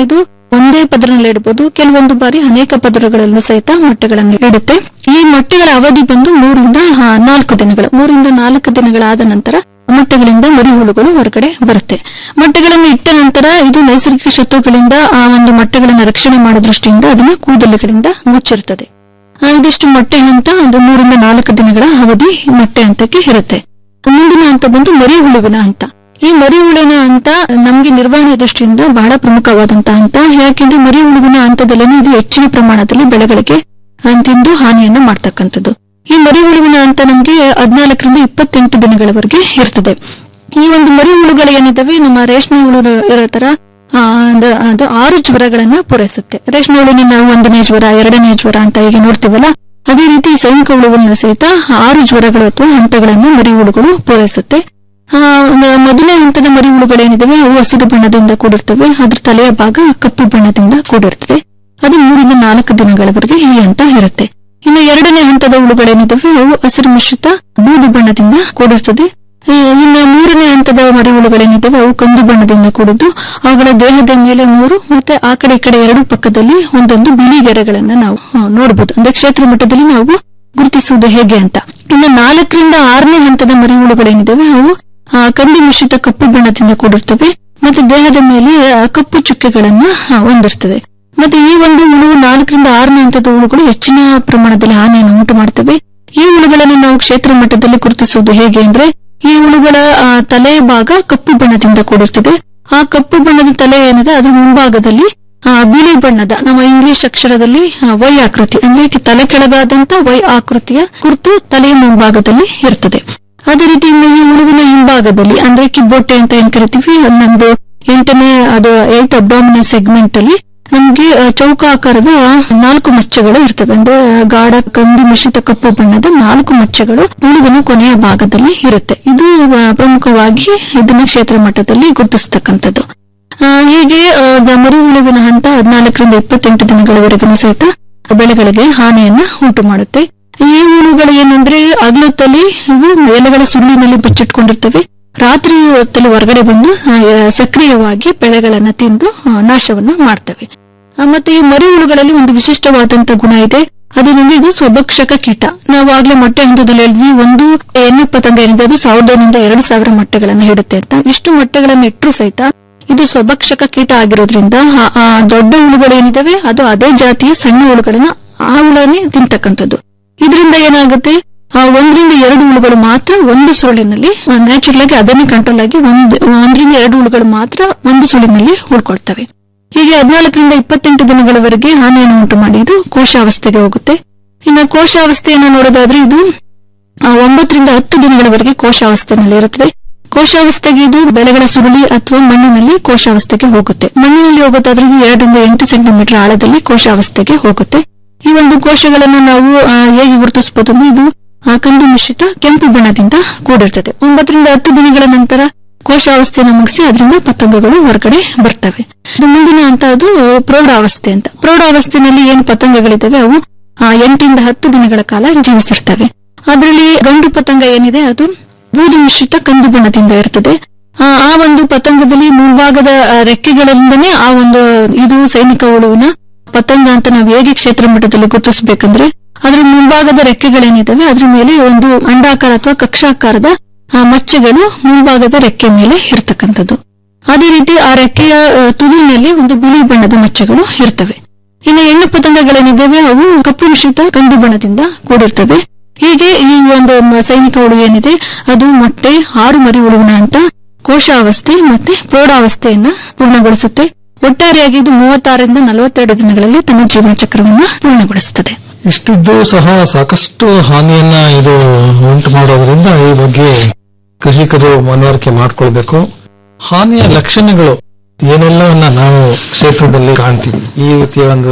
ಒಂದೇ ಪದರಲ್ಲಿ ಇಡಬಹುದು ಕೆಲವೊಂದು ಬಾರಿ ಅನೇಕ ಪದರಗಳಲ್ಲೂ ಸಹಿತ ಮೊಟ್ಟೆಗಳನ್ನು ಇಡುತ್ತೆ ಈ ಮೊಟ್ಟೆಗಳ ಅವಧಿ ಬಂದು ಮೂರಿಂದ ಆ, ನಾಲ್ಕು ದಿನಗಳು ಮೂರಿಂದ ನಾಲ್ಕು ದಿನಗಳಾದ ನಂತರ ಮೊಟ್ಟೆಗಳಿಂದ ಮರಿ ಹುಳುಗಳು ಹೊರಗಡೆ ಬರುತ್ತೆ ಮೊಟ್ಟೆಗಳನ್ನು ಇಟ್ಟ ನಂತರ ಇದು ನೈಸರ್ಗಿಕ ಶತ್ರುಗಳಿಂದ ಆ ಒಂದು ಮೊಟ್ಟೆಗಳನ್ನು ರಕ್ಷಣೆ ಮಾಡೋ ದೃಷ್ಟಿಯಿಂದ ಅದನ್ನ ಕೂದಲುಗಳಿಂದ ಮುಚ್ಚಿರ್ತದೆ ಆ, ಇದಿಷ್ಟು ಮೊಟ್ಟೆ ಹಂತ ಒಂದು ಮೂರಿಂದ ನಾಲ್ಕು ದಿನಗಳ ಅವಧಿ ಮೊಟ್ಟೆ ಹಂತಕ್ಕೆ ಇರುತ್ತೆ ಮುಂದಿನ ಹಂತ ಬಂದು ಮರಿ ಹುಳುವಿನ ಹಂತ ಈ ಮರಿ ಹುಳುವಿನ ಹಂತ ನಮಗೆ ನಿರ್ವಹಣೆ ದೃಷ್ಟಿಯಿಂದ ಬಹಳ ಪ್ರಮುಖವಾದಂತಹ ಹಂತ ಯಾಕೆಂದ್ರೆ ಮರಿ ಹುಳುವಿನ ಹಂತದಲ್ಲಿ ಇದು ಹೆಚ್ಚಿನ ಪ್ರಮಾಣದಲ್ಲಿ ಬೆಳೆಗಳಿಗೆ ಆ, ತಿಂದು ಹಾನಿಯನ್ನ ಮಾಡ್ತಕ್ಕಂಥದ್ದು ಈ ಮರಿ ಹುಳುವಿನ ಹಂತ ನಮಗೆ ಹದಿನಾಲ್ಕರಿಂದ ಇಪ್ಪತ್ತೆಂಟು ದಿನಗಳವರೆಗೆ ಇರ್ತದೆ ಈ ಒಂದು ಮರಿ ಹುಳುಗಳು ಏನಿದಾವೆ ನಮ್ಮ ರೇಷ್ಮೆ ಹುಳು ಇರೋ ತರ ಆ, ಅದು ಅದು ಆರು ಜ್ವರಗಳನ್ನ ಪೂರೈಸುತ್ತೆ ರೇಷ್ಮೆ ಹುಳುವಿನ ನಾವು ಒಂದನೇ ಜ್ವರ ಎರಡನೇ ಜ್ವರ ಅಂತ ಈಗ ನೋಡ್ತೀವಲ್ಲ ಅದೇ ರೀತಿ ಈ ಸೈನಿಕ ಹುಳುವನ್ನು ಸಹಿತ ಆರು ಜ್ವರಗಳು ಅಥವಾ ಹಂತಗಳನ್ನು ಮರಿ ಹುಳುಗಳು ಪೂರೈಸುತ್ತೆ ಆ, ಒಂದು ಮೊದಲನೇ ಹಂತದ ಮರಿ ಹುಳುಗಳೇನಿದಾವೆ ಅವು ಹಸಿರು ಬಣ್ಣದಿಂದ ಕೂಡಿರ್ತವೆ ಅದ್ರ ತಲೆಯ ಭಾಗ ಕಪ್ಪು ಬಣ್ಣದಿಂದ ಕೂಡಿರ್ತದೆ ಅದು ಮೂರಿಂದ ನಾಲ್ಕು ದಿನಗಳವರೆಗೆ ಈ ಹಂತ ಇರುತ್ತೆ ಇನ್ನು ಎರಡನೇ ಹಂತದ ಹುಳುಗಳೇನಿದಾವೆ ಅವು ಹಸಿರು ಮಿಶ್ರಿತ ಬೂದು ಬಣ್ಣದಿಂದ ಕೂಡಿರ್ತದೆ ಆ, ಇನ್ನು ಮೂರನೇ ಹಂತದ ಮರಿ ಹುಳುಗಳೇನಿದಾವೆ ಅವು ಕಂದು ಬಣ್ಣದಿಂದ ಕೂಡಿದ್ದು ಅವುಗಳ ದೇಹದ ಮೇಲೆ ಮೂರು ಮತ್ತೆ ಆ ಕಡೆ ಈ ಕಡೆ ಎರಡು ಪಕ್ಕದಲ್ಲಿ ಒಂದೊಂದು ಬಿಳಿ ಗೆರೆಗಳನ್ನ ನಾವು ಆ, ನೋಡಬಹುದು ಅಂದ್ರೆ ಕ್ಷೇತ್ರ ಮಟ್ಟದಲ್ಲಿ ನಾವು ಗುರುತಿಸುವುದು ಹೇಗೆ ಅಂತ ಇನ್ನು ನಾಲ್ಕರಿಂದ ಆರನೇ ಹಂತದ ಮರಿ ಹುಳುಗಳೇನಿದಾವೆ ಅವು ಆ, ಕಂದು ಮಿಶ್ರಿತ ಕಪ್ಪು ಬಣ್ಣದಿಂದ ಕೂಡಿರ್ತವೆ ಮತ್ತೆ ದೇಹದ ಮೇಲೆ ಆ, ಕಪ್ಪು ಚುಕ್ಕೆಗಳನ್ನ ಆ, ಹೊಂದಿರ್ತದೆ ಮತ್ತೆ ಈ ಒಂದು ಹುಳು ನಾಲ್ಕರಿಂದ ಆರನೇ ಹಂತದ ಹುಳುಗಳು ಹೆಚ್ಚಿನ ಪ್ರಮಾಣದಲ್ಲಿ ಹಾನಿಯನ್ನು ಉಂಟು ಮಾಡ್ತವೆ ಈ ಹುಳುಗಳನ್ನು ನಾವು ಕ್ಷೇತ್ರ ಮಟ್ಟದಲ್ಲಿ ಗುರುತಿಸುವುದು ಹೇಗೆ ಅಂದ್ರೆ ಈ ಹುಳುಗಳ ಆ, ತಲೆಯ ಭಾಗ ಕಪ್ಪು ಬಣ್ಣದಿಂದ ಕೂಡಿರ್ತದೆ ಆ ಕಪ್ಪು ಬಣ್ಣದ ತಲೆ ಏನಿದೆ ಅದರ ಮುಂಭಾಗದಲ್ಲಿ ಆ, ಬಿಳಿ ಬಣ್ಣದ ನಮ್ಮ ಇಂಗ್ಲಿಷ್ ಅಕ್ಷರದಲ್ಲಿ ಆ, ವೈ ಆಕೃತಿ ಅಂದ್ರೆ ಈ ತಲೆ ಕೆಳಗಾದಂತ ವೈ ಆಕೃತಿಯ ಕುರ್ತು ತಲೆಯ ಮುಂಭಾಗದಲ್ಲಿ ಇರ್ತದೆ ಅದೇ ರೀತಿ ಇನ್ನು ಈ ಹುಳುವಿನ ಹಿಂಭಾಗದಲ್ಲಿ ಅಂದ್ರೆ ಕಿಬ್ಬೊಟ್ಟೆ ಅಂತ ಏನ್ ಕರಿತೀವಿ ಅದು ನಮ್ದು ಎಂಟನೇ ಅದು ಏಟ್ ಅಬ್ಡಾಮಿನಲ್ ಸೆಗ್ಮೆಂಟ್ ಅಲ್ಲಿ ನಮ್ಗೆ ಆ, ಚೌಕಾಕಾರದ ನಾಲ್ಕು ಮಚ್ಚೆಗಳು ಇರ್ತವೆ ಅಂದ್ರೆ ಗಾಢ ಕಂದು ಮಿಶ್ರಿತ ಕಪ್ಪು ಬಣ್ಣದ ನಾಲ್ಕು ಮಚ್ಚೆಗಳು ಹುಳುವಿನ ಕೊನೆಯ ಭಾಗದಲ್ಲಿ ಇರುತ್ತೆ ಇದು ಆ, ಪ್ರಮುಖವಾಗಿ ಇದನ್ನ ಕ್ಷೇತ್ರ ಮಟ್ಟದಲ್ಲಿ ಗುರುತಿಸತಕ್ಕಂಥದ್ದು ಆ, ಹೀಗೆ ಆ, ದ- ಮರಿ ಹುಳುವಿನ ಹಂತ ಹದಿನಾಲ್ಕರಿಂದ ಇಪ್ಪತ್ತೆಂಟು ದಿನಗಳವರೆಗೂ ಸಹಿತ ಬೆಳೆಗಳಿಗೆ ಹಾನಿಯನ್ನ ಉಂಟು ಮಾಡುತ್ತೆ ಈ ಹುಳುಗಳು ಏನಂದ್ರೆ ಹಗಲೊತ್ತಲ್ಲಿ ಇವು ಎಲೆಗಳ ಸುರುಳಿನಲ್ಲಿ ಬಚ್ಚಿಟ್ಕೊಂಡಿರ್ತವೆ ರಾತ್ರಿ ಹೊತ್ತಲ್ಲಿ ಹೊರಗಡೆ ಬಂದು ಆ, ಸಕ್ರಿಯವಾಗಿ ಬೆಳೆಗಳನ್ನ ತಿಂದು ಆ, ನಾಶವನ್ನ ಮಾಡ್ತವೆ ಆ, ಮತ್ತೆ ಈ ಮರಿ ಹುಳುಗಳಲ್ಲಿ ಒಂದು ವಿಶಿಷ್ಟವಾದಂತ ಗುಣ ಇದೆ ಅದೇನಂದ್ರೆ ಇದು ಸ್ವಭಕ್ಷಕ ಕೀಟ ನಾವು ಆಗ್ಲೇ ಮೊಟ್ಟೆ ಹಂತದಲ್ಲಿ ಹೇಳಿದ್ವಿ ಒಂದು ಎಣ್ಣೆ ಪತಂಗ ಏನಿದೆ ಅದು ಸಾವಿರದ ಒಂದರಿಂದ ಎರಡು ಸಾವಿರ ಮೊಟ್ಟೆಗಳನ್ನ ಇಡುತ್ತೆ ಅಂತ ಇಷ್ಟು ಮೊಟ್ಟೆಗಳನ್ನ ಇಟ್ಟರು ಸಹಿತ ಇದು ಸ್ವಭಕ್ಷಕ ಕೀಟ ಆಗಿರೋದ್ರಿಂದ ಆ- ಆ ದೊಡ್ಡ ಹುಳುಗಳೇನಿದಾವೆ ಅದು ಅದೇ ಜಾತಿಯ ಸಣ್ಣ ಹುಳುಗಳನ್ನ ಆ ಹುಳನೇ ತಿಂತಕ್ಕಂಥದ್ದು ಇದರಿಂದ ಏನಾಗುತ್ತೆ ಆ ಒಂದರಿಂದ ಎರಡು ಹುಳುಗಳು ಮಾತ್ರ ಒಂದು ಸುರುಳಿನಲ್ಲಿ ನ್ಯಾಚುರಲ್ ಆಗಿ ಅದನ್ನೇ ಕಂಟ್ರೋಲ್ ಆಗಿ ಒಂದು ಒಂದರಿಂದ ಎರಡು ಹುಳುಗಳು ಮಾತ್ರ ಒಂದು ಸುಳಿನಲ್ಲಿ ಉಳ್ಕೊಳ್ತವೆ ಹೀಗೆ ಹದಿನಾಲ್ಕರಿಂದ ಇಪ್ಪತ್ತೆಂಟು ದಿನಗಳವರೆಗೆ ಹಾನಿಯನ್ನು ಉಂಟು ಮಾಡಿ ಇದು ಕೋಶಾವಸ್ಥೆಗೆ ಹೋಗುತ್ತೆ ಇನ್ನು ಕೋಶಾವಸ್ಥೆಯನ್ನ ನೋಡೋದಾದ್ರೆ ಇದು ಆ, ಒಂಬತ್ತರಿಂದ ಹತ್ತು ದಿನಗಳವರೆಗೆ ಕೋಶಾವಸ್ಥೆನಲ್ಲಿ ಇರುತ್ತದೆ ಕೋಶಾವಸ್ಥೆಗೆ ಇದು ಬೆಳೆಗಳ ಸುರುಳಿ ಅಥವಾ ಮಣ್ಣಿನಲ್ಲಿ ಕೋಶಾವಸ್ಥೆಗೆ ಹೋಗುತ್ತೆ ಮಣ್ಣಿನಲ್ಲಿ ಹೋಗೋದಾದ್ರೆ ಇದು ಎರಡರಿಂದ ಎಂಟು ಸೆಂಟಿಮೀಟರ್ ಆಳದಲ್ಲಿ ಕೋಶಾವಸ್ಥೆಗೆ ಹೋಗುತ್ತೆ ಈ ಒಂದು ಕೋಶಗಳನ್ನು ನಾವು ಆ, ಹೇಗೆ ಗುರುತಿಸಬಹುದು ಅಂದ್ರೆ ಇದು ಆ, ಕಂದು ಮಿಶ್ರಿತ ಕೆಂಪು ಬಣ್ಣದಿಂದ ಕೂಡಿರ್ತದೆ ಒಂಬತ್ತರಿಂದ ಹತ್ತು ದಿನಗಳ ನಂತರ ಕೋಶಾವಸ್ಥೆಯನ್ನು ಮುಗಿಸಿ ಅದರಿಂದ ಪತಂಗಗಳು ಹೊರಗಡೆ ಬರ್ತವೆ ಇದು ಮುಂದಿನ ಹಂತ ಅದು ಪ್ರೌಢಾವಸ್ಥೆ ಅಂತ ಪ್ರೌಢಾವಸ್ಥೆಯಲ್ಲಿ ಏನು ಪತಂಗಗಳಿದ್ದಾವೆ ಅವು ಆ, ಎಂಟರಿಂದ ಹತ್ತು ದಿನಗಳ ಕಾಲ ಜೀವಿಸಿರ್ತವೆ ಅದರಲ್ಲಿ ಗಂಡು ಪತಂಗ ಏನಿದೆ ಅದು ಬೂದು ಮಿಶ್ರಿತ ಕಂದು ಬಣ್ಣದಿಂದ ಇರ್ತದೆ ಆ ಆ ಒಂದು ಪತಂಗದಲ್ಲಿ ಮುಂಭಾಗದ ಆ, ರೆಕ್ಕೆಗಳಿಂದನೇ ಆ ಒಂದು ಇದು ಸೈನಿಕ ಹುಳುವಿನ ಪತಂಗ ಅಂತ ನಾವು ಹೇಗೆ ಕ್ಷೇತ್ರ ಮಟ್ಟದಲ್ಲಿ ಗುರುತಿಸಬೇಕಂದ್ರೆ ಅದ್ರ ಮುಂಭಾಗದ ರೆಕ್ಕೆಗಳೇನಿದಾವೆ ಅದ್ರ ಮೇಲೆ ಒಂದು ಅಂಡಾಕಾರ ಅಥವಾ ಕಕ್ಷಾಕಾರದ ಆ, ಮಚ್ಚೆಗಳು ಮುಂಭಾಗದ ರೆಕ್ಕೆ ಮೇಲೆ ಇರ್ತಕ್ಕಂಥದ್ದು ಅದೇ ರೀತಿ ಆ ರೆಕ್ಕೆಯ ಆ, ತುದಿನಲ್ಲಿ ಒಂದು ಬಿಳಿ ಬಣ್ಣದ ಮಚ್ಚೆಗಳು ಇರ್ತವೆ ಇನ್ನು ಹೆಣ್ಣು ಪತಂಗಗಳೇನಿದ್ದಾವೆ ಅವು ಕಪ್ಪು ಮಿಶ್ರಿತ ಕಂದು ಬಣ್ಣದಿಂದ ಕೂಡಿರ್ತವೆ ಹೀಗೆ ಈ ಒಂದು ಮ- ಸೈನಿಕ ಹುಳು ಏನಿದೆ ಅದು ಮೊಟ್ಟೆ ಆರು ಮರಿ ಹುಳುವಿನ ಅಂತ ಕೋಶಾವಸ್ಥೆ ಮತ್ತೆ ಪ್ರೌಢಾವಸ್ಥೆಯನ್ನ ಪೂರ್ಣಗೊಳಿಸುತ್ತೆ ಒಟ್ಟಾರೆಯಾಗಿ ಇದು ಮೂವತ್ತಾರರಿಂದ ನಲವತ್ತೆರಡು ದಿನಗಳಲ್ಲಿ ತನ್ನ ಜೀವನ ಚಕ್ರವನ್ನ ಪೂರ್ಣಗೊಳಿಸುತ್ತದೆ ಇಷ್ಟಿದ್ದು ಸಹ ಸಾಕಷ್ಟು ಹಾನಿಯನ್ನ ಇದು ಉಂಟು ಮಾಡೋದ್ರಿಂದ ಈ ಬಗ್ಗೆ ಕೃಷಿಕರು ಮನವರಿಕೆ ಮಾಡಿಕೊಳ್ಬೇಕು ಹಾನಿಯ ಲಕ್ಷಣಗಳು ಏನೆಲ್ಲವನ್ನ ನಾವು ಕ್ಷೇತ್ರದಲ್ಲಿ ಕಾಣ್ತೀವಿ ಈ ರೀತಿಯ ಒಂದು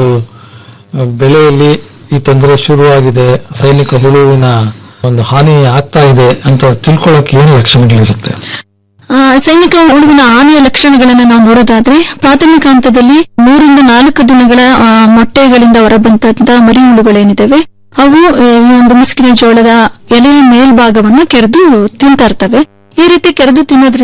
ಆ, ಬೆಳೆಯಲ್ಲಿ ಈ ತೊಂದರೆ ಶುರುವಾಗಿದೆ ಸೈನಿಕ ಹುಳುವಿನ ಒಂದು ಹಾನಿ ಆಗ್ತಾ ಇದೆ ಅಂತ ತಿಳ್ಕೊಳ್ಳೋಕೆ ಏನು ಲಕ್ಷಣಗಳಿರುತ್ತೆ ಆ, ಸೈನಿಕ ಹುಳುವಿನ ಹಾನಿಯ ಲಕ್ಷಣಗಳನ್ನ ನಾವು ನೋಡೋದಾದ್ರೆ ಪ್ರಾಥಮಿಕ ಹಂತದಲ್ಲಿ ಮೂರಿಂದ ನಾಲ್ಕು ದಿನಗಳ ಆ, ಮೊಟ್ಟೆಗಳಿಂದ ಹೊರಬಂತ ಮರಿ ಹುಳುಗಳೇನಿದಾವೆ ಅವು ಆ, ಈ ಒಂದು ಮುಸುಕಿನ ಜೋಳದ ಎಲೆಯ ಮೇಲ್ಭಾಗವನ್ನ ಕೆರೆದು ತಿಂತಾ ಇರ್ತವೆ ಈ ರೀತಿ ಕೆರೆದು ತಿನ್ನೋದ್ರಿಂದ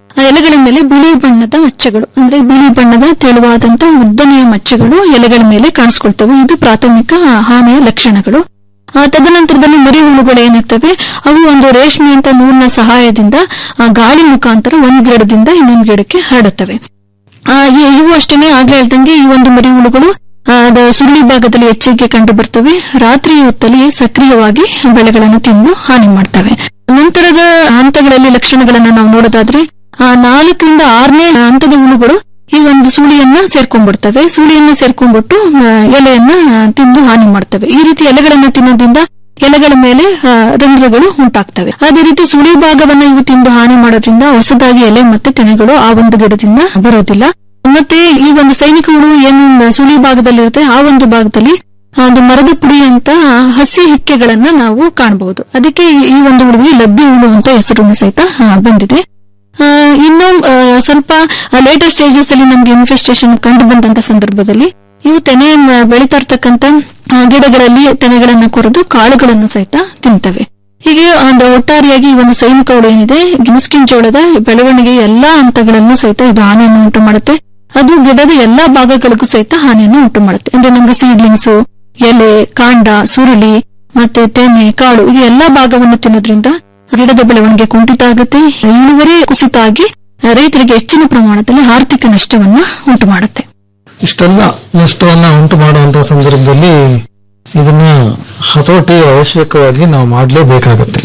ಆ ಎಲೆಗಳ ಮೇಲೆ ಬಿಳಿ ಬಣ್ಣದ ಮಚ್ಚೆಗಳು ಅಂದ್ರೆ ಬಿಳಿ ಬಣ್ಣದ ತೆಳುವಾದಂತ ಉದ್ದನೆಯ ಮಚ್ಚೆಗಳು ಎಲೆಗಳ ಮೇಲೆ ಕಾಣಿಸ್ಕೊಳ್ತವೆ ಇದು ಪ್ರಾಥಮಿಕ ಹಾನಿಯ ಲಕ್ಷಣಗಳು ಆ, ತದನಂತರದಲ್ಲಿ ಮರಿ ಹುಳುಗಳು ಏನಿರ್ತವೆ ಅವು ಒಂದು ರೇಷ್ಮೆ ಅಂತ ನೂಲಿನ ಸಹಾಯದಿಂದ ಆ, ಗಾಳಿ ಮುಖಾಂತರ ಒಂದ್ ಗಿಡದಿಂದ ಇನ್ನೊಂದು ಗಿಡಕ್ಕೆ ಹರಡುತ್ತವೆ ಆ, ಇ- ಇವು ಅಷ್ಟೇನೆ ಆಗ್ಲೇ ಹೇಳ್ದಂಗೆ ಈ ಒಂದು ಮರಿ ಹುಳುಗಳು ಆ, ಅದು ಸುರುಳಿ ಭಾಗದಲ್ಲಿ ಹೆಚ್ಚಿಗೆ ಕಂಡು ಬರ್ತವೆ ರಾತ್ರಿ ಹೊತ್ತಲ್ಲಿ ಸಕ್ರಿಯವಾಗಿ ಬೆಳೆಗಳನ್ನು ತಿಂದು ಹಾನಿ ಮಾಡ್ತವೆ ನಂತರದ ಹಂತಗಳಲ್ಲಿ ಲಕ್ಷಣಗಳನ್ನ ನಾವು ನೋಡೋದಾದ್ರೆ ಆ, ನಾಲ್ಕರಿಂದ ಆರನೇ ಹಂತದ ಹುಳುಗಳು ಈ ಒಂದು ಸೂಳಿಯನ್ನ ಸೇರ್ಕೊಂಡ್ಬಿಡ್ತವೆ ಸೂಳಿಯನ್ನ ಸೇರ್ಕೊಂಡ್ಬಿಟ್ಟು ಆ, ಎಲೆಯನ್ನ ಆ, ತಿಂದು ಹಾನಿ ಮಾಡ್ತವೆ ಈ ರೀತಿ ಎಲೆಗಳನ್ನ ತಿನ್ನೋದ್ರಿಂದ ಎಲೆಗಳ ಮೇಲೆ ಆ, ರಂಧ್ರಗಳು ಉಂಟಾಗ್ತವೆ ಅದೇ ರೀತಿ ಸುಳಿ ಭಾಗವನ್ನ ಇವು ತಿಂದು ಹಾನಿ ಮಾಡೋದ್ರಿಂದ ಹೊಸದಾಗಿ ಎಲೆ ಮತ್ತೆ ತೆನೆಗಳು ಆ ಒಂದು ಗಿಡದಿಂದ ಬರೋದಿಲ್ಲ ಮತ್ತೆ ಈ ಒಂದು ಸೈನಿಕ ಹುಳು ಏನು ಸುಳಿ ಭಾಗದಲ್ಲಿರುತ್ತೆ ಆ ಒಂದು ಭಾಗದಲ್ಲಿ ಆ ಒಂದು ಮರದ ಪುಡಿ ಅಂತ ಹಸಿ ಹಿಕ್ಕೆಗಳನ್ನ ನಾವು ಕಾಣಬಹುದು ಅದಕ್ಕೆ ಈ- ಈ ಒಂದು ಹುಳುವಿಗೆ ಲದ್ದಿ ಹುಳು ಅಂತ ಹೆಸರು ಸಹಿತ ಆ, ಬಂದಿದೆ ಆ, ಇನ್ನು ಆ, ಸ್ವಲ್ಪ ಲೇಟರ್ ಸ್ಟೇಜಸ್ ಅಲ್ಲಿ ನಮ್ಗೆ ಇನ್ಫೆಸ್ಟೇಷನ್ ಕಂಡು ಬಂದಂತ ಸಂದರ್ಭದಲ್ಲಿ ಇವು ತೆನೆ ಮ- ಬೆಳೀತಾ ಇರ್ತಕ್ಕಂತ ಆ, ಗಿಡಗಳಲ್ಲಿ ತೆನೆಗಳನ್ನ ಕೊರೆದು ಕಾಳುಗಳನ್ನು ಸಹಿತ ತಿಂತವೆ ಹೀಗೆ ಒಂದು ಒಟ್ಟಾರೆಯಾಗಿ ಈ ಒಂದು ಸೈನಿಕ ಹುಳು ಏನಿದೆ ಗಿನಿಸ್ಕಿನ್ ಜೋಳದ ಬೆಳವಣಿಗೆ ಎಲ್ಲಾ ಹಂತಗಳಲ್ಲೂ ಸಹಿತ ಇದು ಹಾನಿಯನ್ನು ಉಂಟು ಮಾಡುತ್ತೆ ಅದು ಗಿಡದ ಎಲ್ಲಾ ಭಾಗಗಳಿಗೂ ಸಹಿತ ಹಾನಿಯನ್ನು ಉಂಟು ಮಾಡುತ್ತೆ ಅಂದ್ರೆ ನಮ್ಗೆ ಸೀಡ್ಲಿಂಗ್ಸ್ ಎಲೆ ಕಾಂಡ ಸುರುಳಿ ಮತ್ತೆ ತೆನೆ ಕಾಳು ಈ ಎಲ್ಲಾ ಭಾಗವನ್ನು ತಿನ್ನೋದ್ರಿಂದ ಗಿಡದ ಬೆಳವಣಿಗೆ ಕುಂಠಿತ ಆಗುತ್ತೆ ಇಳುವರಿ ಕುಸಿತ ಆಗಿ ರೈತರಿಗೆ ಹೆಚ್ಚಿನ ಪ್ರಮಾಣದಲ್ಲಿ ಆರ್ಥಿಕ ನಷ್ಟವನ್ನ ಉಂಟು ಮಾಡುತ್ತೆ ಇಷ್ಟೆಲ್ಲ ನಷ್ಟವನ್ನ ಉಂಟು ಮಾಡುವಂತಹ ಸಂದರ್ಭದಲ್ಲಿ ಇದನ್ನ ಹತೋಟಿ ಅವಶ್ಯಕವಾಗಿ ನಾವು ಮಾಡಲೇಬೇಕಾಗುತ್ತೆ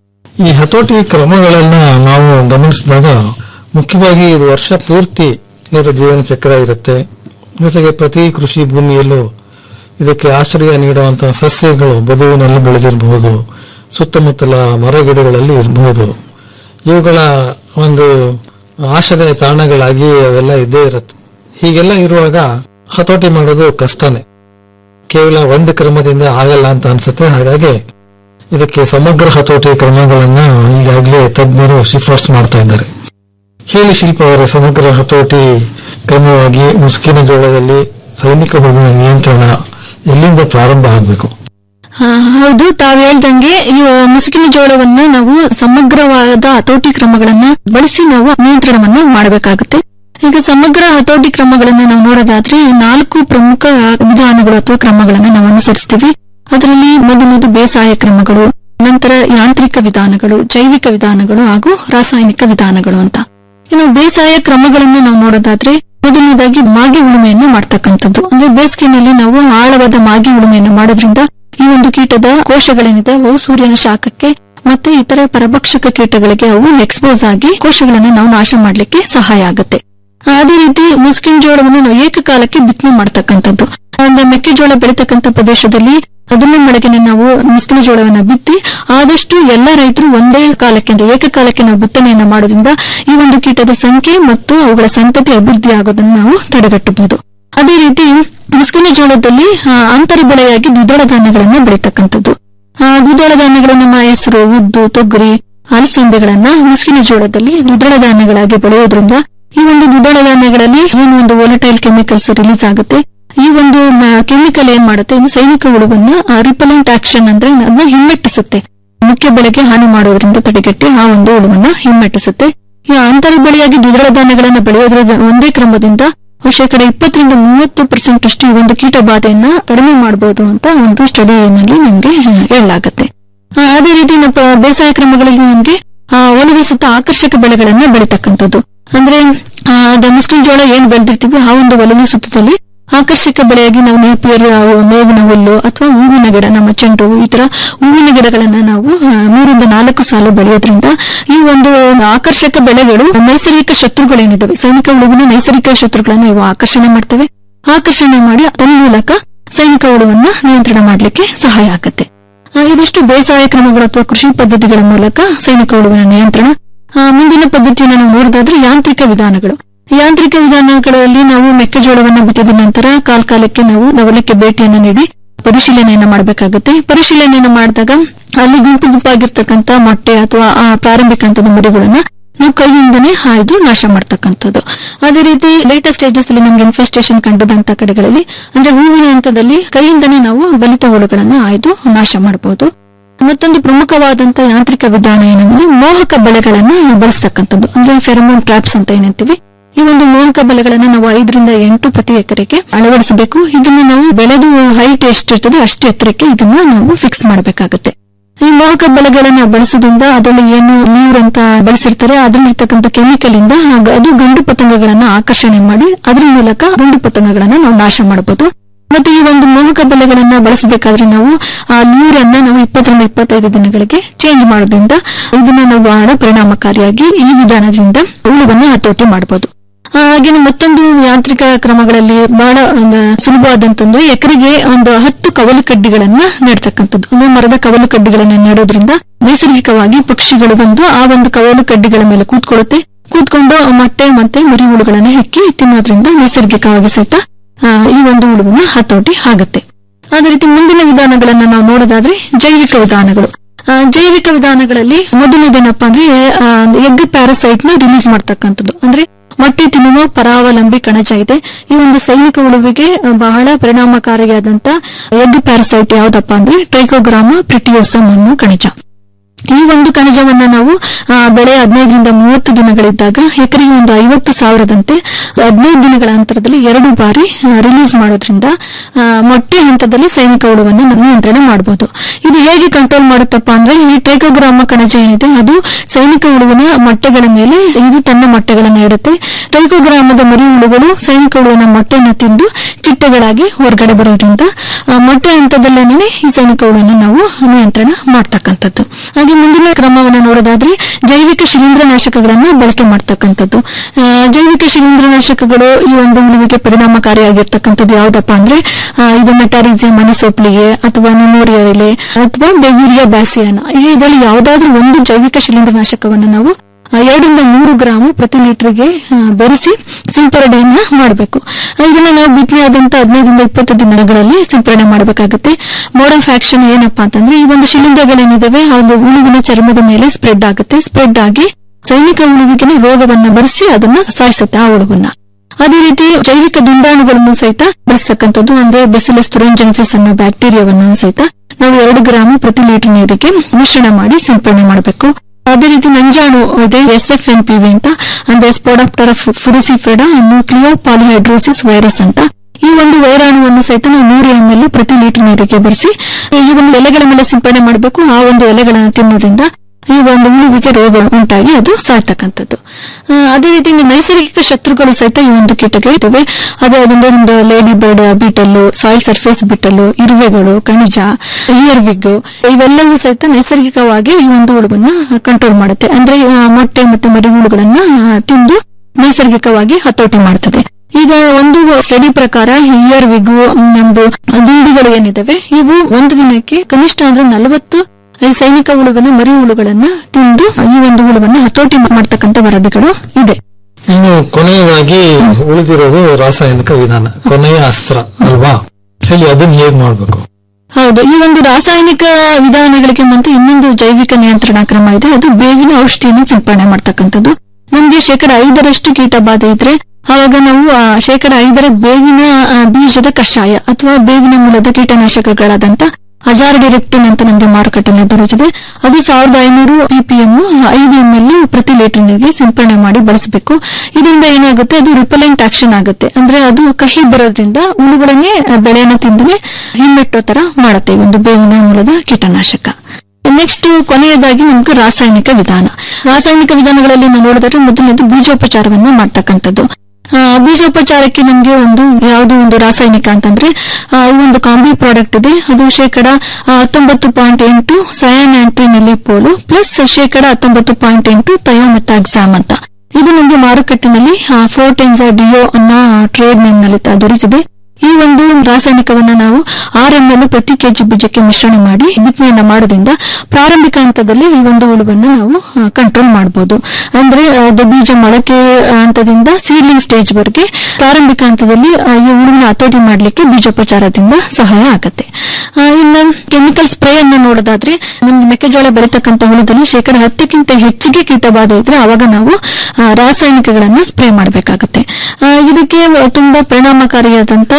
ಈ ಹತೋಟಿ ಕ್ರಮಗಳನ್ನ ನಾವು ಗಮನಿಸಿದಾಗ ಮುಖ್ಯವಾಗಿ ಇದು ವರ್ಷ ಪೂರ್ತಿ ಇದರ ಜೀವನ ಚಕ್ರ ಇರುತ್ತೆ ಜೊತೆಗೆ ಪ್ರತಿ ಕೃಷಿ ಭೂಮಿಯಲ್ಲೂ ಇದಕ್ಕೆ ಆಶ್ರಯ ನೀಡುವಂತಹ ಸಸ್ಯಗಳು ಬದುವಿನಲ್ಲಿ ಬೆಳೆದಿರಬಹುದು ಸುತ್ತಮುತ್ತಲ ಮರಗಿಡಗಳಲ್ಲಿ ಇರಬಹುದು ಇವುಗಳ ಒಂದು ಆಶ್ರಯ ತಾಣಗಳಾಗಿ ಅವೆಲ್ಲ ಇದ್ದೇ ಇರುತ್ತೆ ಹೀಗೆಲ್ಲ ಇರುವಾಗ ಹತೋಟಿ ಮಾಡೋದು ಕಷ್ಟನೇ ಕೇವಲ ಒಂದು ಕ್ರಮದಿಂದ ಆಗಲ್ಲ ಅಂತ ಅನ್ಸುತ್ತೆ ಹಾಗಾಗಿ ಇದಕ್ಕೆ ಸಮಗ್ರ ಹತೋಟಿ ಕ್ರಮಗಳನ್ನ ಈಗಾಗಲೇ ತಜ್ಞರು ಶಿಫಾರಸು ಮಾಡ್ತಾ ಇದ್ದಾರೆ ಹೇಳಿ ಶಿಲ್ಪ ಅವರ ಸಮಗ್ರ ಹತೋಟಿ ಕ್ರಮವಾಗಿ ಮುಸುಕಿನ ಜೋಳದಲ್ಲಿ ಸೈನಿಕ ಹುಳುವಿನ ನಿಯಂತ್ರಣ ಎಲ್ಲಿಂದ ಪ್ರಾರಂಭ ಆಗಬೇಕು ಆ, ಹೌದು ತಾವ್ ಹೇಳ್ದಂಗೆ ಈ ಆ, ಮುಸುಕಿನ ಜೋಳವನ್ನ ನಾವು ಸಮಗ್ರವಾದ ಹತೋಟಿ ಕ್ರಮಗಳನ್ನ ಬಳಸಿ ನಾವು ನಿಯಂತ್ರಣವನ್ನ ಮಾಡಬೇಕಾಗುತ್ತೆ ಈಗ ಸಮಗ್ರ ಹತೋಟಿ ಕ್ರಮಗಳನ್ನ ನಾವು ನೋಡೋದಾದ್ರೆ ನಾಲ್ಕು ಪ್ರಮುಖ ವಿಧಾನಗಳು ಅಥವಾ ಕ್ರಮಗಳನ್ನ ನಾವು ಅನುಸರಿಸ್ತೀವಿ ಅದರಲ್ಲಿ ಮೊದಲನೇದು ಬೇಸಾಯ ಕ್ರಮಗಳು ನಂತರ ಯಾಂತ್ರಿಕ ವಿಧಾನಗಳು ಜೈವಿಕ ವಿಧಾನಗಳು ಹಾಗೂ ರಾಸಾಯನಿಕ ವಿಧಾನಗಳು ಅಂತ ಇನ್ನು ಬೇಸಾಯ ಕ್ರಮಗಳನ್ನ ನಾವು ನೋಡೋದಾದ್ರೆ ಮೊದಲನೇದಾಗಿ ಮಾಗಿ ಉಳುಮೆಯನ್ನ ಮಾಡ್ತಕ್ಕಂಥದ್ದು ಅಂದ್ರೆ ಬೇಸಿಗೆನಲ್ಲಿ ನಾವು ಆಳವಾದ ಮಾಗಿ ಉಳುಮೆಯನ್ನು ಮಾಡೋದ್ರಿಂದ ಈ ಒಂದು ಕೀಟದ ಕೋಶಗಳೇನಿದೆ ಅವು ಸೂರ್ಯನ ಶಾಖಕ್ಕೆ ಮತ್ತೆ ಇತರ ಪರಭಕ್ಷಕ ಕೀಟಗಳಿಗೆ ಅವು ಎಕ್ಸ್ಪೋಸ್ ಆಗಿ ಕೋಶಗಳನ್ನ ನಾವು ನಾಶ ಮಾಡ್ಲಿಕ್ಕೆ ಸಹಾಯ ಆಗುತ್ತೆ ಅದೇ ರೀತಿ ಮುಸ್ಕಿನ್ ಜೋಳವನ್ನು ನಾವು ಏಕಕಾಲಕ್ಕೆ ಬಿತ್ತನೆ ಮಾಡ್ತಕ್ಕಂಥದ್ದು ಒಂದು ಮೆಕ್ಕೆಜೋಳ ಬೆಳೀತಕ್ಕಂಥ ಪ್ರದೇಶದಲ್ಲಿ ಅದನ್ನೇ ಮಳೆಗೆ ನಾವು ಮುಸ್ಕಿನ ಜೋಳವನ್ನ ಬಿತ್ತಿ ಆದಷ್ಟು ಎಲ್ಲ ರೈತರು ಒಂದೇ ಕಾಲಕ್ಕೆ ಅಂದ್ರೆ ಏಕಕಾಲಕ್ಕೆ ನಾವು ಬಿತ್ತನೆಯನ್ನ ಮಾಡೋದ್ರಿಂದ ಈ ಒಂದು ಕೀಟದ ಸಂಖ್ಯೆ ಮತ್ತು ಅವುಗಳ ಸಂತತಿ ಅಭಿವೃದ್ಧಿ ಆಗೋದನ್ನು ನಾವು ತಡೆಗಟ್ಟಬಹುದು ಅದೇ ರೀತಿ ಮುಸ್ಕಿನ ಜೋಳದಲ್ಲಿ ಆ, ಅಂತರ ಬೆಳೆಯಾಗಿ ದ್ವಿದಳ ಧಾನ್ಯಗಳನ್ನ ಬೆಳೀತಕ್ಕಂಥದ್ದು ಆ, ದ್ವಿದಳ ಧಾನ್ಯಗಳು ನಮ್ಮ ಹೆಸರು ಉದ್ದು ತೊಗರಿ ಅಲಸಂದೆಗಳನ್ನ ಮುಸ್ಕಿನ ಜೋಳದಲ್ಲಿ ದ್ವಿದಳ ಧಾನ್ಯಗಳಾಗಿ ಬೆಳೆಯೋದ್ರಿಂದ ಈ ಒಂದು ದ್ವಿದಳ ಧಾನ್ಯಗಳಲ್ಲಿ ಏನು ಒಂದು ವೊಲಟೈಲ್ ಕೆಮಿಕಲ್ಸ್ ರಿಲೀಸ್ ಆಗುತ್ತೆ ಈ ಒಂದು ಕೆಮಿಕಲ್ ಏನ್ ಮಾಡುತ್ತೆ ಒಂದು ಸೈನಿಕ ಹುಳುವನ್ನ ರಿಪಲೆಂಟ್ ಆಕ್ಷನ್ ಅಂದ್ರೆ ಅದನ್ನ ಹಿಮ್ಮೆಟ್ಟಿಸುತ್ತೆ ಮುಖ್ಯ ಬೆಳೆಗೆ ಹಾನಿ ಮಾಡೋದ್ರಿಂದ ತಡೆಗಟ್ಟಿ ಆ ಒಂದು ಹುಳುವನ್ನ ಹಿಮ್ಮೆಟ್ಟಿಸುತ್ತೆ ಈ ಅಂತರ ಬೆಳೆಯಾಗಿ ದ್ವಿದಳ ಧಾನ್ಯಗಳನ್ನ ಬೆಳೆಯೋದ್ರ ಒಂದೇ ಕ್ರಮದಿಂದ ಶೇಕಡ ಇಪ್ಪತ್ತರಿಂದ ಮೂವತ್ತು ಪರ್ಸೆಂಟ್ ಅಷ್ಟು ಈ ಒಂದು ಕೀಟ ಬಾಧೆಯನ್ನ ಕಡಿಮೆ ಮಾಡಬಹುದು ಅಂತ ಒಂದು ಸ್ಟಡಿನಲ್ಲಿ ನಮ್ಗೆ ಆ, ಹೇಳಲಾಗುತ್ತೆ ಆ, ಅದೇ ರೀತಿ ನಮ್ಮ ಪ- ಬೇಸಾಯ ಕ್ರಮಗಳಲ್ಲಿ ನಮ್ಗೆ ಆ, ಹೊಲದ ಸುತ್ತ ಆಕರ್ಷಕ ಬೆಳೆಗಳನ್ನ ಬೆಳೀತಕ್ಕಂಥದ್ದು ಅಂದ್ರೆ ಆ, ಅದು ಮುಸ್ಕಿನ ಜೋಳ ಏನ್ ಬೆಳೆದಿರ್ತೀವಿ ಆ ಒಂದು ಹೊಲದ ಸುತ್ತದಲ್ಲಿ ಆಕರ್ಷಕ ಬೆಳೆಯಾಗಿ ನಾವು ನೇಪಿಯರ್ ಆ, ಮೇವಿನ ಹುಲ್ಲು ಅಥವಾ ಹೂವಿನ ಗಿಡ ನಮ್ಮ ಚೆಂಡು ಹೂವು, ಈ ತರ ಹೂವಿನ ಗಿಡಗಳನ್ನ ನಾವು ಆ, ಮೂರಿಂದ ನಾಲ್ಕು ಸಾಲು ಬೆಳೆಯೋದ್ರಿಂದ ಈ ಒಂದು ಆಕರ್ಷಕ ಬೆಳೆಗಳು ನೈಸರ್ಗಿಕ ಶತ್ರುಗಳೇನಿದಾವೆ ಸೈನಿಕ ಹುಳುವಿನ ನೈಸರ್ಗಿಕ ಶತ್ರುಗಳನ್ನ ಇವು ಆಕರ್ಷಣೆ ಮಾಡ್ತವೆ ಆಕರ್ಷಣೆ ಮಾಡಿ ತನ್ಮೂಲಕ ಸೈನಿಕ ಹುಳುವನ್ನ ನಿಯಂತ್ರಣ ಮಾಡಲಿಕ್ಕೆ ಸಹಾಯ ಆಗುತ್ತೆ ಆ, ಇದಿಷ್ಟು ಬೇಸಾಯ ಕ್ರಮಗಳು ಅಥವಾ ಕೃಷಿ ಪದ್ಧತಿಗಳ ಮೂಲಕ ಸೈನಿಕ ಹುಳುವಿನ ನಿಯಂತ್ರಣ ಆ, ಮುಂದಿನ ಪದ್ಧತಿಯನ್ನು ನಾವು ನೋಡೋದಾದ್ರೆ ಯಾಂತ್ರಿಕ ವಿಧಾನಗಳು ಯಾಂತ್ರಿಕ ವಿಧಾನಗಳಲ್ಲಿ ನಾವು ಮೆಕ್ಕೆಜೋಳವನ್ನು ಬಿತ್ತಿದ ನಂತರ ಕಾಲ್ ಕಾಲಕ್ಕೆ ನಾವು ನವಲಕ್ಕೆ ಭೇಟಿಯನ್ನು ನೀಡಿ ಪರಿಶೀಲನೆಯನ್ನ ಮಾಡಬೇಕಾಗುತ್ತೆ ಪರಿಶೀಲನೆಯನ್ನ ಮಾಡಿದಾಗ ಅಲ್ಲಿ ಗುಂಪು ಗುಂಪಾಗಿರ್ತಕ್ಕಂಥ ಮೊಟ್ಟೆ ಅಥವಾ ಆ ಪ್ರಾರಂಭಿಕ ಹಂತದ ಮರಿಗಳನ್ನ ನಾವು ಕೈಯಿಂದನೇ ಹಾಯ್ದು ನಾಶ ಮಾಡ್ತಕ್ಕಂಥದ್ದು ಅದೇ ರೀತಿ ಲೇಟರ್ ಸ್ಟೇಜಸ್ ಅಲ್ಲಿ ನಮ್ಗೆ ಇನ್ಫೆಸ್ಟೇಷನ್ ಕಂಡದಂತ ಕಡೆಗಳಲ್ಲಿ ಅಂದ್ರೆ ಹೂವಿನ ಹಂತದಲ್ಲಿ ಕೈಯಿಂದನೇ ನಾವು ಬಲಿತ ಹುಳುಗಳನ್ನ ಆಯ್ದು ನಾಶ ಮಾಡಬಹುದು ಮತ್ತೊಂದು ಪ್ರಮುಖವಾದಂತಹ ಯಾಂತ್ರಿಕ ವಿಧಾನ ಏನಂದ್ರೆ ಮೋಹಕ ಬೆಳೆಗಳನ್ನ ಬಳಸ್ತಕ್ಕಂಥದ್ದು ಅಂದ್ರೆ ಫೆರಮೋನ್ ಟ್ರಾಪ್ಸ್ ಅಂತ ಏನಂತೀವಿ ಈ ಒಂದು ಮೋಹಕ ಬೆಳೆಗಳನ್ನ ನಾವು ಐದರಿಂದ ಎಂಟು ಪ್ರತಿ ಎಕರೆಗೆ ಅಳವಡಿಸಬೇಕು ಇದನ್ನ ನಾವು ಬೆಳೆದು ಹೈಟ್ ಎಷ್ಟಿರ್ತದೆ ಅಷ್ಟು ಎತ್ತರಕ್ಕೆ ಇದನ್ನ ನಾವು ಫಿಕ್ಸ್ ಮಾಡಬೇಕಾಗುತ್ತೆ ಈ ಮೋಹಕ ಬೆಳೆಗಳನ್ನ ಬಳಸೋದ್ರಿಂದ ಅದರಲ್ಲಿ ಏನು ನೀರ್ ಅಂತ ಬಳಸಿರ್ತಾರೆ ಅದ್ರಲ್ಲಿರ್ತಕ್ಕಂಥ ಕೆಮಿಕಲ್ ಇಂದ ಆಗ- ಅದು ಗಂಡು ಪತಂಗಗಳನ್ನ ಆಕರ್ಷಣೆ ಮಾಡಿ ಅದ್ರ ಮೂಲಕ ಗಂಡು ಪತಂಗಗಳನ್ನ ನಾವು ನಾಶ ಮಾಡಬಹುದು ಮತ್ತೆ ಈ ಒಂದು ಮೋಹಕ ಬೆಳೆಗಳನ್ನ ಬಳಸಬೇಕಾದ್ರೆ ನಾವು ಆ ನೀರನ್ನ ನಾವು ಇಪ್ಪತ್ತರಿಂದ ಇಪ್ಪತ್ತೈದು ದಿನಗಳಿಗೆ ಚೇಂಜ್ ಮಾಡೋದ್ರಿಂದ ಇದನ್ನ ನಾವು ಬಹಳ ಪರಿಣಾಮಕಾರಿಯಾಗಿ ಈ ವಿಧಾನದಿಂದ ಹುಳುವನ್ನ ಹತೋಟಿ ಮಾಡಬಹುದು ಹಾಗೇನೆ ಮತ್ತೊಂದು ಯಾಂತ್ರಿಕ ಕ್ರಮಗಳಲ್ಲಿ ಬಹಳ ಒಂದು ಸುಲಭವಾದಂತಂದ್ರೆ ಎಕರೆಗೆ ಒಂದು ಹತ್ತು ಕವಲು ಕಡ್ಡಿಗಳನ್ನ ನೆಡ್ತಕ್ಕಂಥದ್ದು ಅಂದ್ರೆ ಮರದ ಕವಲು ಕಡ್ಡಿಗಳನ್ನ ನೆಡೋದ್ರಿಂದ ನೈಸರ್ಗಿಕವಾಗಿ ಪಕ್ಷಿಗಳು ಬಂದು ಆ ಒಂದು ಕವಲು ಕಡ್ಡಿಗಳ ಮೇಲೆ ಕೂತ್ಕೊಳ್ಳುತ್ತೆ ಕೂತ್ಕೊಂಡು ಮೊಟ್ಟೆ ಮತ್ತೆ ಮರಿ ಹುಳುಗಳನ್ನ ಹೆಕ್ಕಿ ತಿನ್ನೋದ್ರಿಂದ ನೈಸರ್ಗಿಕವಾಗಿ ಸಹಿತ ಆ, ಈ ಒಂದು ಹುಳುವಿನ ಹತೋಟಿ ಆಗುತ್ತೆ ಅದೇ ರೀತಿ ಮುಂದಿನ ವಿಧಾನಗಳನ್ನ ನಾವು ನೋಡೋದಾದ್ರೆ ಜೈವಿಕ ವಿಧಾನಗಳು ಆ, ಜೈವಿಕ ವಿಧಾನಗಳಲ್ಲಿ ಮೊದಲನೇದೇನಪ್ಪ ಅಂದ್ರೆ ಎಗ್ ಪ್ಯಾರಸೈಟ್ ನ ರಿಲೀಸ್ ಮಾಡ್ತಕ್ಕಂಥದ್ದು ಅಂದ್ರೆ ಮೊಟ್ಟೆ ತಿನ್ನುವ ಪರಾವಲಂಬಿ ಕಣಜ ಇದೆ ಈ ಒಂದು ಸೈನಿಕ ಉಳುವಿಗೆ ಆ, ಬಹಳ ಪರಿಣಾಮಕಾರಿಯಾದಂತ ಎಗ್ ಪ್ಯಾರಸೈಟ್ ಯಾವ್ದಪ್ಪ ಅಂದ್ರೆ ಟ್ರೈಕೋಗ್ರಾಮ ಪ್ರಿಟಿಯೋಸಮ್ ಅನ್ನೋ ಕಣಜ ಈ ಒಂದು ಕಣಜವನ್ನ ನಾವು ಆ, ಬೆಳೆ ಹದಿನೈದರಿಂದ ಮೂವತ್ತು ದಿನಗಳಿದ್ದಾಗ ಎಕರೆಗೆ ಒಂದು ಐವತ್ತು ಸಾವಿರದಂತೆ ಹದಿನೈದು ದಿನಗಳ ಅಂತರದಲ್ಲಿ ಎರಡು ಬಾರಿ ರಿಲೀಸ್ ಮಾಡೋದ್ರಿಂದ ಆ, ಮೊಟ್ಟೆ ಹಂತದಲ್ಲಿ ಸೈನಿಕ ಹುಳುವನ್ನು ನಿಯಂತ್ರಣ ಮಾಡಬಹುದು ಇದು ಹೇಗೆ ಕಂಟ್ರೋಲ್ ಮಾಡುತ್ತಪ್ಪ ಅಂದ್ರೆ ಈ ಟ್ರೈಕೋಗ್ರಾಮ ಕಣಜ ಏನಿದೆ ಅದು ಸೈನಿಕ ಹುಳುವಿನ ಮೊಟ್ಟೆಗಳ ಮೇಲೆ ಇದು ತನ್ನ ಮೊಟ್ಟೆಗಳನ್ನು ಇಡುತ್ತೆ ಟ್ರೈಕೋಗ್ರಾಮದ ಮರಿ ಹುಳುಗಳು ಸೈನಿಕ ಹುಳುವಿನ ಮೊಟ್ಟೆಯನ್ನು ತಿಂದು ಚಿಟ್ಟೆಗಳಾಗಿ ಹೊರಗಡೆ ಬರೋದ್ರಿಂದ ಆ, ಮೊಟ್ಟೆ ಹಂತದಲ್ಲೇನೆ ಈ ಸೈನಿಕ ಹುಳುವನ್ನು ನಾವು ನಿಯಂತ್ರಣ ಮಾಡ್ತಕ್ಕಂಥದ್ದು ಹಾಗೆ ಮುಂದಿನ ಕ್ರಮವನ್ನು ನೋಡೋದಾದ್ರೆ ಜೈವಿಕ ಶಿಲೀಂಧ್ರನಾಶಕಗಳನ್ನ ಬಳಕೆ ಮಾಡ್ತಕ್ಕಂಥದ್ದು ಆ, ಜೈವಿಕ ಶಿಲೀಂಧ್ರನಾಶಕಗಳು ಈ ಒಂದು ಹುಳುವಿಗೆ ಪರಿಣಾಮಕಾರಿಯಾಗಿರ್ತಕ್ಕಂಥದ್ದು ಯಾವ್ದಪ್ಪ ಅಂದ್ರೆ ಆ, ಇದು ಮೆಟಾರಿಸಿಯಂ ಮನಿಸೋಪ್ಲಿಗೆ ಅಥವಾ ನಿಮೋರಿಯಾ ಎಲೆ ಅಥವಾ ಬೆವಿರಿಯಾ ಬ್ಯಾಸಿಯಾನ ಇದರಲ್ಲಿ ಯಾವ್ದಾದ್ರೂ ಒಂದು ಜೈವಿಕ ಶಿಲೀಂಧ್ರನಾಶಕವನ್ನು ನಾವು ಆ, ಎರಡರಿಂದ ಮೂರು ಗ್ರಾಮ್ ಪ್ರತಿ ಲೀಟರ್ಗೆ ಬೆರೆಸಿ ಸಿಂಪರಣೆಯನ್ನ ಮಾಡಬೇಕು ಇದನ್ನ ನಾವು ಬಿತ್ತನೆ ಆದಂತ ಹದಿನೈದರಿಂದ ಇಪ್ಪತ್ತು ದಿನಗಳಲ್ಲಿ ಸಿಂಪರಣೆ ಮಾಡಬೇಕಾಗುತ್ತೆ ಮೋಡ್ ಆಫ್ ಆಕ್ಷನ್ ಏನಪ್ಪಾ ಅಂತಂದ್ರೆ ಈ ಒಂದು ಶಿಲೀಂಧ್ರಗಳೇನಿದಾವೆ ಅದು ಹುಳುವಿನ ಚರ್ಮದ ಮೇಲೆ ಸ್ಪ್ರೆಡ್ ಆಗುತ್ತೆ ಸ್ಪ್ರೆಡ್ ಆಗಿ ಸೈನಿಕ ಹುಳುವಿಗೆ ರೋಗವನ್ನ ಬರೆಸಿ ಅದನ್ನ ಸಾಯಿಸುತ್ತೆ ಆ ಹುಳುವನ್ನ ಅದೇ ರೀತಿ ಜೈವಿಕ ದುಂಡಾಣುಗಳನ್ನು ಸಹಿತ ಬಳಸ್ತಕ್ಕಂಥದ್ದು ಅಂದ್ರೆ ಬೆಸಿಲಸ್ ತುರಂಜೆನ್ಸಿಸ್ ಅನ್ನೋ ಬ್ಯಾಕ್ಟೀರಿಯಾವನ್ನು ಸಹಿತ ನಾವು ಎರಡು ಗ್ರಾಮ್ ಪ್ರತಿ ಲೀಟರ್ ನೀರಿಗೆ ಮಿಶ್ರಣ ಮಾಡಿ ಸಿಂಪರಣೆ ಮಾಡಬೇಕು ಅದೇ ರೀತಿ ನಂಜಾಣು ಇದೆ ಎಸ್ ಎಫ್ ಎನ್ ಪಿವಿ ಅಂತ ಅಂದ್ರೆ spodoptera frugiperda nucleopolyhedrosis virus ಅಂತ ಈ ಒಂದು ವೈರಾಣುವನ್ನು ಸಹಿತ ನಾವು ನೂರು ಎಂ ಎಲ್ ಪ್ರತಿ ಲೀಟರ್ ನೀರಿಗೆ ಬೆರೆಸಿ ಈ ಒಂದು ಎಲೆಗಳ ಮೇಲೆ ಸಿಂಪಡಣೆ ಮಾಡಬೇಕು ಆ ಒಂದು ಎಲೆಗಳನ್ನು ತಿನ್ನೋದ್ರಿಂದ ಈ ಒಂದು ಹುಳುವಿಗೆ ರೋಗ ಉಂಟಾಗಿ ಅದು ಸಾಯ್ತಕ್ಕಂಥದ್ದು ಆ, ಅದೇ ರೀತಿ ಇನ್ನು ನೈಸರ್ಗಿಕ ಶತ್ರುಗಳು ಸಹಿತ ಈ ಒಂದು ಕೀಟಕ್ಕೆ ಇದ್ದಾವೆ ಅದು ಅದೊಂದು ಒಂದು ladybird beetle soil surface beetle ಇರುವೆಗಳು ಕಣಜ ಇಯರ್ ವಿಗ್ ಇವೆಲ್ಲವೂ ಸಹಿತ ನೈಸರ್ಗಿಕವಾಗಿ ಈ ಒಂದು ಹುಳುವನ್ನ ಕಂಟ್ರೋಲ್ ಮಾಡುತ್ತೆ ಅಂದ್ರೆ ಆ, ಮೊಟ್ಟೆ ಮತ್ತೆ ಮರಿ ಹುಳುಗಳನ್ನ ಆ, ತಿಂದು ನೈಸರ್ಗಿಕವಾಗಿ ಹತೋಟಿ ಮಾಡ್ತದೆ ಈಗ ಒಂದು ಸ್ಟಡಿ ಪ್ರಕಾರ ಇಯರ್ ವಿಗು ನಮ್ದು ದುಂಬಿಗಳು ಏನಿದಾವೆ ಇವು ಒಂದು ದಿನಕ್ಕೆ ಕನಿಷ್ಠ ಅಂದ್ರೆ ನಲವತ್ತು ಈ ಸೈನಿಕ ಹುಳುವಿನ ಮರಿ ಹುಳುಗಳನ್ನ ತಿಂದು ಈ ಒಂದು ಹುಳುವನ್ನ ಹತೋಟಿ ಮಾಡ್ತಕ್ಕಂಥ ವರದಿಗಳು ಇದೆ ಇನ್ನು ಕೊನೆಯದಾಗಿ ಉಳಿದಿರೋದು ರಾಸಾಯನಿಕ ವಿಧಾನ ಕೊನೆಯ ಅಸ್ತ್ರ ಅಲ್ವಾ ಹೇಳಿ ಅದನ್ನ ಹೇಗ್ ಮಾಡ್ಬೇಕು ಹೌದು ಈ ಒಂದು ರಾಸಾಯನಿಕ ವಿಧಾನಗಳಿಗೆ ಮತ್ತು ಇನ್ನೊಂದು ಜೈವಿಕ ನಿಯಂತ್ರಣ ಕ್ರಮ ಇದೆ ಅದು ಬೇವಿನ ಔಷಧಿಯನ್ನು ಸಿಂಪಡಣೆ ಮಾಡ್ತಕ್ಕಂಥದ್ದು ನಮ್ಗೆ ಶೇಕಡ ಐದರಷ್ಟು ಕೀಟ ಬಾಧೆ ಇದ್ರೆ ಆವಾಗ ನಾವು ಆ, ಶೇಕಡ ಐದರ ಬೇವಿನ ಆ, ಬೀಜದ ಕಷಾಯ ಅಥವಾ ಬೇವಿನ ಮೂಲದ ಕೀಟನಾಶಕಗಳಾದಂತ ಅಜಾರ್ಡಿರೆಕ್ಟಿನ್ ಅಂತ ನಮಗೆ ಮಾರುಕಟ್ಟೆಯಲ್ಲಿ ದೊರೆತಿದೆ ಅದು ಸಾವಿರದ ಐನೂರು ಪಿಪಿಎಂ ಐದು ಎಂ ಎಲ್ ಪ್ರತಿ ಲೀಟರ್ ನೀರಿಗೆ ಸಿಂಪಡಣೆ ಮಾಡಿ ಬಳಸಬೇಕು ಇದರಿಂದ ಏನಾಗುತ್ತೆ ಅದು ರಿಪಲೆಂಟ್ ಆಕ್ಷನ್ ಆಗುತ್ತೆ ಅಂದ್ರೆ ಅದು ಕಹಿ ಬರೋದ್ರಿಂದ ಹುಳುಗಳನ್ನೇ ಆ, ಬೆಳೆಯನ್ನ ತಿಂದನೆ ಹಿಮ್ಮೆಟ್ಟೋ ತರ ಮಾಡುತ್ತೆ ಈ ಒಂದು ಬೇವಿನ ಮೂಲದ ಕೀಟನಾಶಕ ನೆಕ್ಸ್ಟ್ ಕೊನೆಯದಾಗಿ ನಮ್ಗೆ ರಾಸಾಯನಿಕ ವಿಧಾನ ರಾಸಾಯನಿಕ ವಿಧಾನಗಳಲ್ಲಿ ನಾವು ನೋಡಿದ್ರೆ ಮೊದಲನೇದು ಬೀಜೋಪಚಾರವನ್ನು ಮಾಡ್ತಕ್ಕಂಥದ್ದು ಆ, ಬೀಜೋಪಚಾರಕ್ಕೆ ನಮ್ಗೆ ಒಂದು ಯಾವುದು ಒಂದು ರಾಸಾಯನಿಕ ಅಂತಂದ್ರೆ ಆ, ಈ ಒಂದು ಕಾಂಬಿ ಪ್ರಾಡಕ್ಟ್ ಇದೆ ಅದು ಶೇಕಡ ಆ, ಹತ್ತೊಂಬತ್ತು ಪಾಯಿಂಟ್ ಎಂಟು ಸಯಾನ್ ಆಂಟಿ ನಿಲಿಪೋಲು ಪ್ಲಸ್ ಶೇಕಡ ಹತ್ತೊಂಬತ್ತು ಪಾಯಿಂಟ್ ಎಂಟು ಥಯೋಮೆಥಾಕ್ಸಾಮ್ ಅಂತ ಇದು ನಮಗೆ ಮಾರುಕಟ್ಟೆನಲ್ಲಿ ಫೋರ್ಟೆನ್ಸಾ ಡಿಯೋ ಅನ್ನೋ ಟ್ರೇಡ್ ನೇಮ್ ನಲ್ಲಿ ತ- ದೊರೆತಿದೆ ಈ ಒಂದು ರಾಸಾಯನಿಕವನ್ನ ನಾವು ಆರ್ ಎಂ ಎಲ್ ಪ್ರತಿ ಕೆಜಿ ಬೀಜಕ್ಕೆ ಮಿಶ್ರಣ ಮಾಡಿ ಬಿತ್ತನೆಯನ್ನ ಮಾಡೋದ್ರಿಂದ ಪ್ರಾರಂಭಿಕ ಹಂತದಲ್ಲಿ ಈ ಒಂದು ಹುಳುವನ್ನ ನಾವು ಕಂಟ್ರೋಲ್ ಮಾಡಬಹುದು ಅಂದ್ರೆ ಆ, ಅದು ಬೀಜ ಮೊಳಕೆ ಹಂತದಿಂದ ಸೀಡ್ಲಿಂಗ್ ಸ್ಟೇಜ್ ವರೆಗೆ ಪ್ರಾರಂಭಿಕ ಹಂತದಲ್ಲಿ ಆ, ಈ ಹುಳುವಿನ ಹತೋಟಿ ಮಾಡಲಿಕ್ಕೆ ಬೀಜೋಪಚಾರದಿಂದ ಸಹಾಯ ಆಗುತ್ತೆ ಆ, ಇನ್ನು ಕೆಮಿಕಲ್ ಸ್ಪ್ರೇ ಅನ್ನ ನೋಡೋದಾದ್ರೆ ನಮ್ಗೆ ಮೆಕ್ಕೆಜೋಳ ಬೆಳೀತಕ್ಕಂಥ ಹುಳದಲ್ಲಿ ಶೇಕಡ ಹತ್ತಕ್ಕಿಂತ ಹೆಚ್ಚಿಗೆ ಕೀಟಬಾಧೆ ಇದ್ರೆ ಅವಾಗ ನಾವು ಆ, ರಾಸಾಯನಿಕಗಳನ್ನ ಸ್ಪ್ರೇ ಮಾಡಬೇಕಾಗುತ್ತೆ ಇದಕ್ಕೆ ತುಂಬಾ ಪರಿಣಾಮಕಾರಿಯಾದಂತ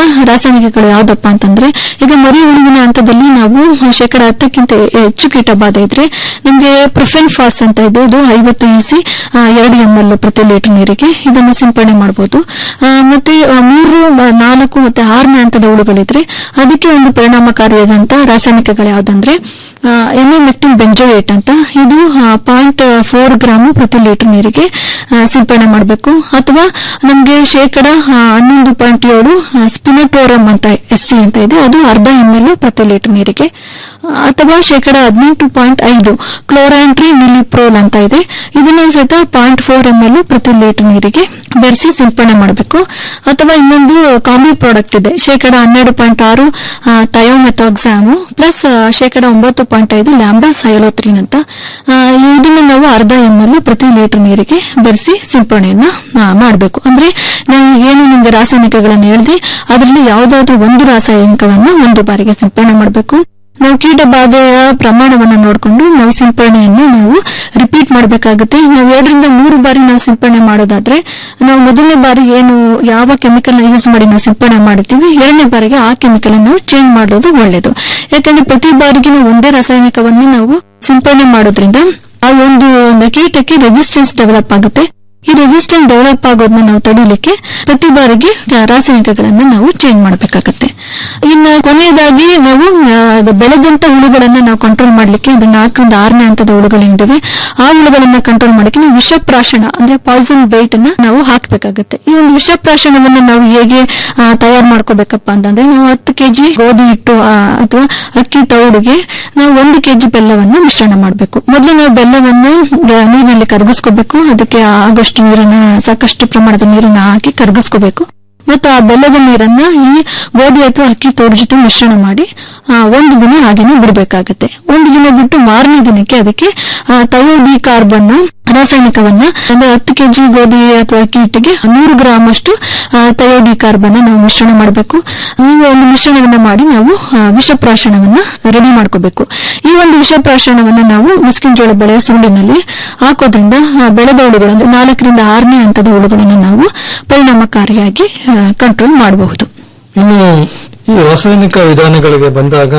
ರಾಸಾಯನಿಕಗಳು ಯಾವ್ದಪ್ಪ ಅಂತಂದ್ರೆ ಈಗ ಮರಿ ಹುಳುವಿನ ಹಂತದಲ್ಲಿ ನಾವು ಶೇಕಡ ಹತ್ತಕ್ಕಿಂತ ಹೆಚ್ಚು ಕೀಟ ಬಾಧೆ ಇದ್ರೆ ನಮಗೆ ಪ್ರೊಫೆನ್ ಫಾಸ್ ಅಂತ ಇದೆ ಇದು ಐವತ್ತು ಇಸಿ ಎರಡು ಎಂ ಎಲ್ ಪ್ರತಿ ಲೀಟರ್ ನೀರಿಗೆ ಇದನ್ನು ಸಿಂಪಡಣೆ ಮಾಡಬಹುದು ಮತ್ತೆ ಆ, ಮೂರು ಮ- ನಾಲ್ಕು ಮತ್ತೆ ಆರನೇ ಹಂತದ ಹುಳುಗಳಿದ್ರೆ ಅದಕ್ಕೆ ಒಂದು ಪರಿಣಾಮಕಾರಿಯಾದಂತಹ ರಾಸಾಯನಿಕಗಳು ಯಾವ್ದಂದ್ರೆ ಎಮಿಮೆಕ್ಟಿನ್ ಬೆಂಜೋಯೇಟ್ ಅಂತ ಇದು ಪಾಯಿಂಟ್ ಫೋರ್ ಗ್ರಾಮ್ ಪ್ರತಿ ಲೀಟರ್ ನೀರಿಗೆ ಆ, ಸಿಂಪಡಣೆ ಮಾಡಬೇಕು ಅಥವಾ ನಮಗೆ ಶೇಕಡ ಆ, ಹನ್ನೊಂದು ಪಾಯಿಂಟ್ ಏಳು ಸ್ಪಿನಟೋರಮ್ ಅಂತ ಎಸ್ ಸಿ ಅಂತ ಇದೆ ಅದು ಅರ್ಧ ಎಂ ಎಲ್ ಪ್ರತಿ ಲೀಟರ್ ನೀರಿಗೆ ಆ, ಅಥವಾ ಶೇಕಡ ಹದಿನೆಂಟು ಪಾಯಿಂಟ್ ಐದು ಕ್ಲೋರಾಂಟ್ರಿ ಮಿಲಿಪ್ರೋಲ್ ಅಂತ ಇದೆ ಇದನ್ನ ಸಹಿತ ಪಾಯಿಂಟ್ ಫೋರ್ ಎಂ ಎಲ್ ಪ್ರತಿ ಲೀಟರ್ ನೀರಿಗೆ ಬೆರೆಸಿ ಸಿಂಪಡಣೆ ಮಾಡಬೇಕು ಅಥವಾ ಇನ್ನೊಂದು ಕಾಂಬಿ ಪ್ರಾಡಕ್ಟ್ ಇದೆ ಶೇಕಡ ಹನ್ನೆರಡು ಪಾಯಿಂಟ್ ಆರು ಥಯೋಮೆಥಾಕ್ಸಾಮು ಪ್ಲಸ್ ಶೇಕಡ ಒಂಬತ್ತು ಪಾಯಿಂಟ್ ಐದು ಲ್ಯಾಂಬ್ಡಾ ಸೈಲೋತ್ರಿನ್ ಅಂತ ಆ, ಇದನ್ನ ನಾವು ಅರ್ಧ ಎಂ ಎಲ್ ಪ್ರತಿ ಲೀಟರ್ ನೀರಿಗೆ ಬೆರೆಸಿ ಸಿಂಪಡಣೆಯನ್ನ ಮಾಡಬೇಕು ಅಂದ್ರೆ ನಾವು ಏನು ನಿಮ್ಗೆ ರಾಸಾಯನಿಕಗಳನ್ನು ಹೇಳಿದೆ ಅದರಲ್ಲಿ ಯಾವುದಾದ್ರೂ ಒಂದು ರಾಸಾಯನಿಕವನ್ನು ಒಂದು ಬಾರಿಗೆ ಸಿಂಪಡಣೆ ಮಾಡಬೇಕು ನಾವು ಕೀಟ ಬಾಧೆಯ ಪ್ರಮಾಣವನ್ನು ನೋಡಿಕೊಂಡು ನಾವು ಸಿಂಪಡಣೆಯನ್ನು ನಾವು ರಿಪೀಟ್ ಮಾಡಬೇಕಾಗುತ್ತೆ ನಾವು ಎರಡರಿಂದ ಮೂರು ಬಾರಿ ನಾವು ಸಿಂಪಡಣೆ ಮಾಡೋದಾದ್ರೆ ನಾವು ಮೊದಲನೇ ಬಾರಿ ಏನು ಯಾವ ಕೆಮಿಕಲ್ ಯೂಸ್ ಮಾಡಿ ನಾವು ಸಿಂಪಡಣೆ ಮಾಡುತ್ತೀವಿ ಎರಡನೇ ಬಾರಿಗೆ ಆ ಕೆಮಿಕಲ್ ನಾವು ಚೇಂಜ್ ಮಾಡೋದು ಒಳ್ಳೆಯದು ಯಾಕಂದ್ರೆ ಪ್ರತಿ ಬಾರಿಗೆ ನಾವು ಒಂದೇ ರಾಸಾಯನಿಕವನ್ನು ನಾವು ಸಿಂಪಡಣೆ ಮಾಡೋದ್ರಿಂದ ಆ ಒಂದು ಒಂದು ಕೀಟಕ್ಕೆ ರೆಸಿಸ್ಟೆನ್ಸ್ ಡೆವಲಪ್ ಆಗುತ್ತೆ ಈ ರೆಸಿಸ್ಟೆನ್ಸ್ ಡೆವಲಪ್ ಆಗೋದನ್ನ ನಾವು ತಡೀಲಿಕ್ಕೆ ಪ್ರತಿ ಬಾರಿಗೆ ಆ, ರಾಸಾಯನಿಕಗಳನ್ನ ನಾವು ಚೇಂಜ್ ಮಾಡಬೇಕಾಗತ್ತೆ ಇನ್ನು ಕೊನೆಯದಾಗಿ ನಾವು ಆ, ಅದು ಬೆಳೆದಂತ ಹುಳುಗಳನ್ನ ನಾವು ಕಂಟ್ರೋಲ್ ಮಾಡ್ಲಿಕ್ಕೆ ಅದು ನಾಲ್ಕರಿಂದ ಆರನೇ ಹಂತದ ಹುಳುಗಳಿದ್ದಾವೆ ಆ ಹುಳುಗಳನ್ನ ಕಂಟ್ರೋಲ್ ಮಾಡಲಿಕ್ಕೆ ನಾವು ವಿಷಪ್ರಾಶನ ಅಂದ್ರೆ ಪಾಯ್ಸನ್ ಬೈಟ್ ಅನ್ನ ನಾವು ಹಾಕಬೇಕಾಗುತ್ತೆ ಈ ಒಂದು ವಿಷಪ್ರಾಶನವನ್ನ ನಾವು ಹೇಗೆ ತಯಾರು ಮಾಡ್ಕೋಬೇಕಪ್ಪ ಅಂತಂದ್ರೆ ನಾವು ಹತ್ತು ಕೆಜಿ ಗೋಧಿ ಹಿಟ್ಟು ಆ, ಅಥವಾ ಅಕ್ಕಿ ತೌಡಿಗೆ ನಾವು ಒಂದು ಕೆಜಿ ಬೆಲ್ಲವನ್ನ ಮಿಶ್ರಣ ಮಾಡಬೇಕು ಮೊದಲು ನಾವು ಬೆಲ್ಲವನ್ನ ಆ, ನೀರಿನಲ್ಲಿ ಕರಗಿಸ್ಕೋಬೇಕು ಅದಕ್ಕೆ ಆಗೋಷ್ಟು ನೀರನ್ನ ಸಾಕಷ್ಟು ಪ್ರಮಾಣದ ನೀರನ್ನ ಹಾಕಿ ಕರಗಿಸ್ಕೋಬೇಕು ಮತ್ತು ಆ ಬೆಲ್ಲದ ನೀರನ್ನ ಈ ಗೋಧಿ ಅಥವಾ ಅಕ್ಕಿ ತೋಡು ಜೊತೆ ಮಿಶ್ರಣ ಮಾಡಿ ಆ, ಒಂದು ದಿನ ಹಾಗೇನೆ ಬಿಡಬೇಕಾಗತ್ತೆ ಒಂದು ದಿನ ಬಿಟ್ಟು ಮಾರನೇ ದಿನಕ್ಕೆ ಅದಕ್ಕೆ ತಯೋಡಿ ಕಾರ್ಬನ್ ರಾಸಾಯನಿಕವನ್ನ ಅಂದ್ರೆ ಹತ್ತು ಕೆಜಿ ಗೋಧಿ ಅಥವಾ ಅಕ್ಕಿ ಹಿಟ್ಟಿಗೆ ನೂರು ಗ್ರಾಮ್ ಅಷ್ಟು ತಯೋಡಿ ಕಾರ್ಬನ್ ನಾವು ಮಿಶ್ರಣ ಮಾಡಬೇಕು ಈ ಒಂದು ಮಿಶ್ರಣವನ್ನ ಮಾಡಿ ನಾವು ಆ, ವಿಷಪ್ರಾಶನವನ್ನ ರೆಡಿ ಮಾಡ್ಕೋಬೇಕು ಈ ಒಂದು ವಿಷಪ್ರಾಶನವನ್ನ ನಾವು ಮುಸ್ಕಿನ ಜೋಳ ಬೆಳೆಯ ಸುರುಳಿನಲ್ಲಿ ಹಾಕೋದ್ರಿಂದ ಆ, ಬೆಳೆದ ಹುಳುಗಳು ಅಂದ್ರೆ ನಾಲ್ಕರಿಂದ ಆರನೇ ಹಂತದ ಹುಳುಗಳನ್ನು ನಾವು ಪರಿಣಾಮಕಾರಿಯಾಗಿ ಕಂಟ್ರೋಲ್ ಮಾಡಬಹುದು ಇನ್ನು ಈ ರಾಸಾಯನಿಕ ವಿಧಾನಗಳಿಗೆ ಬಂದಾಗ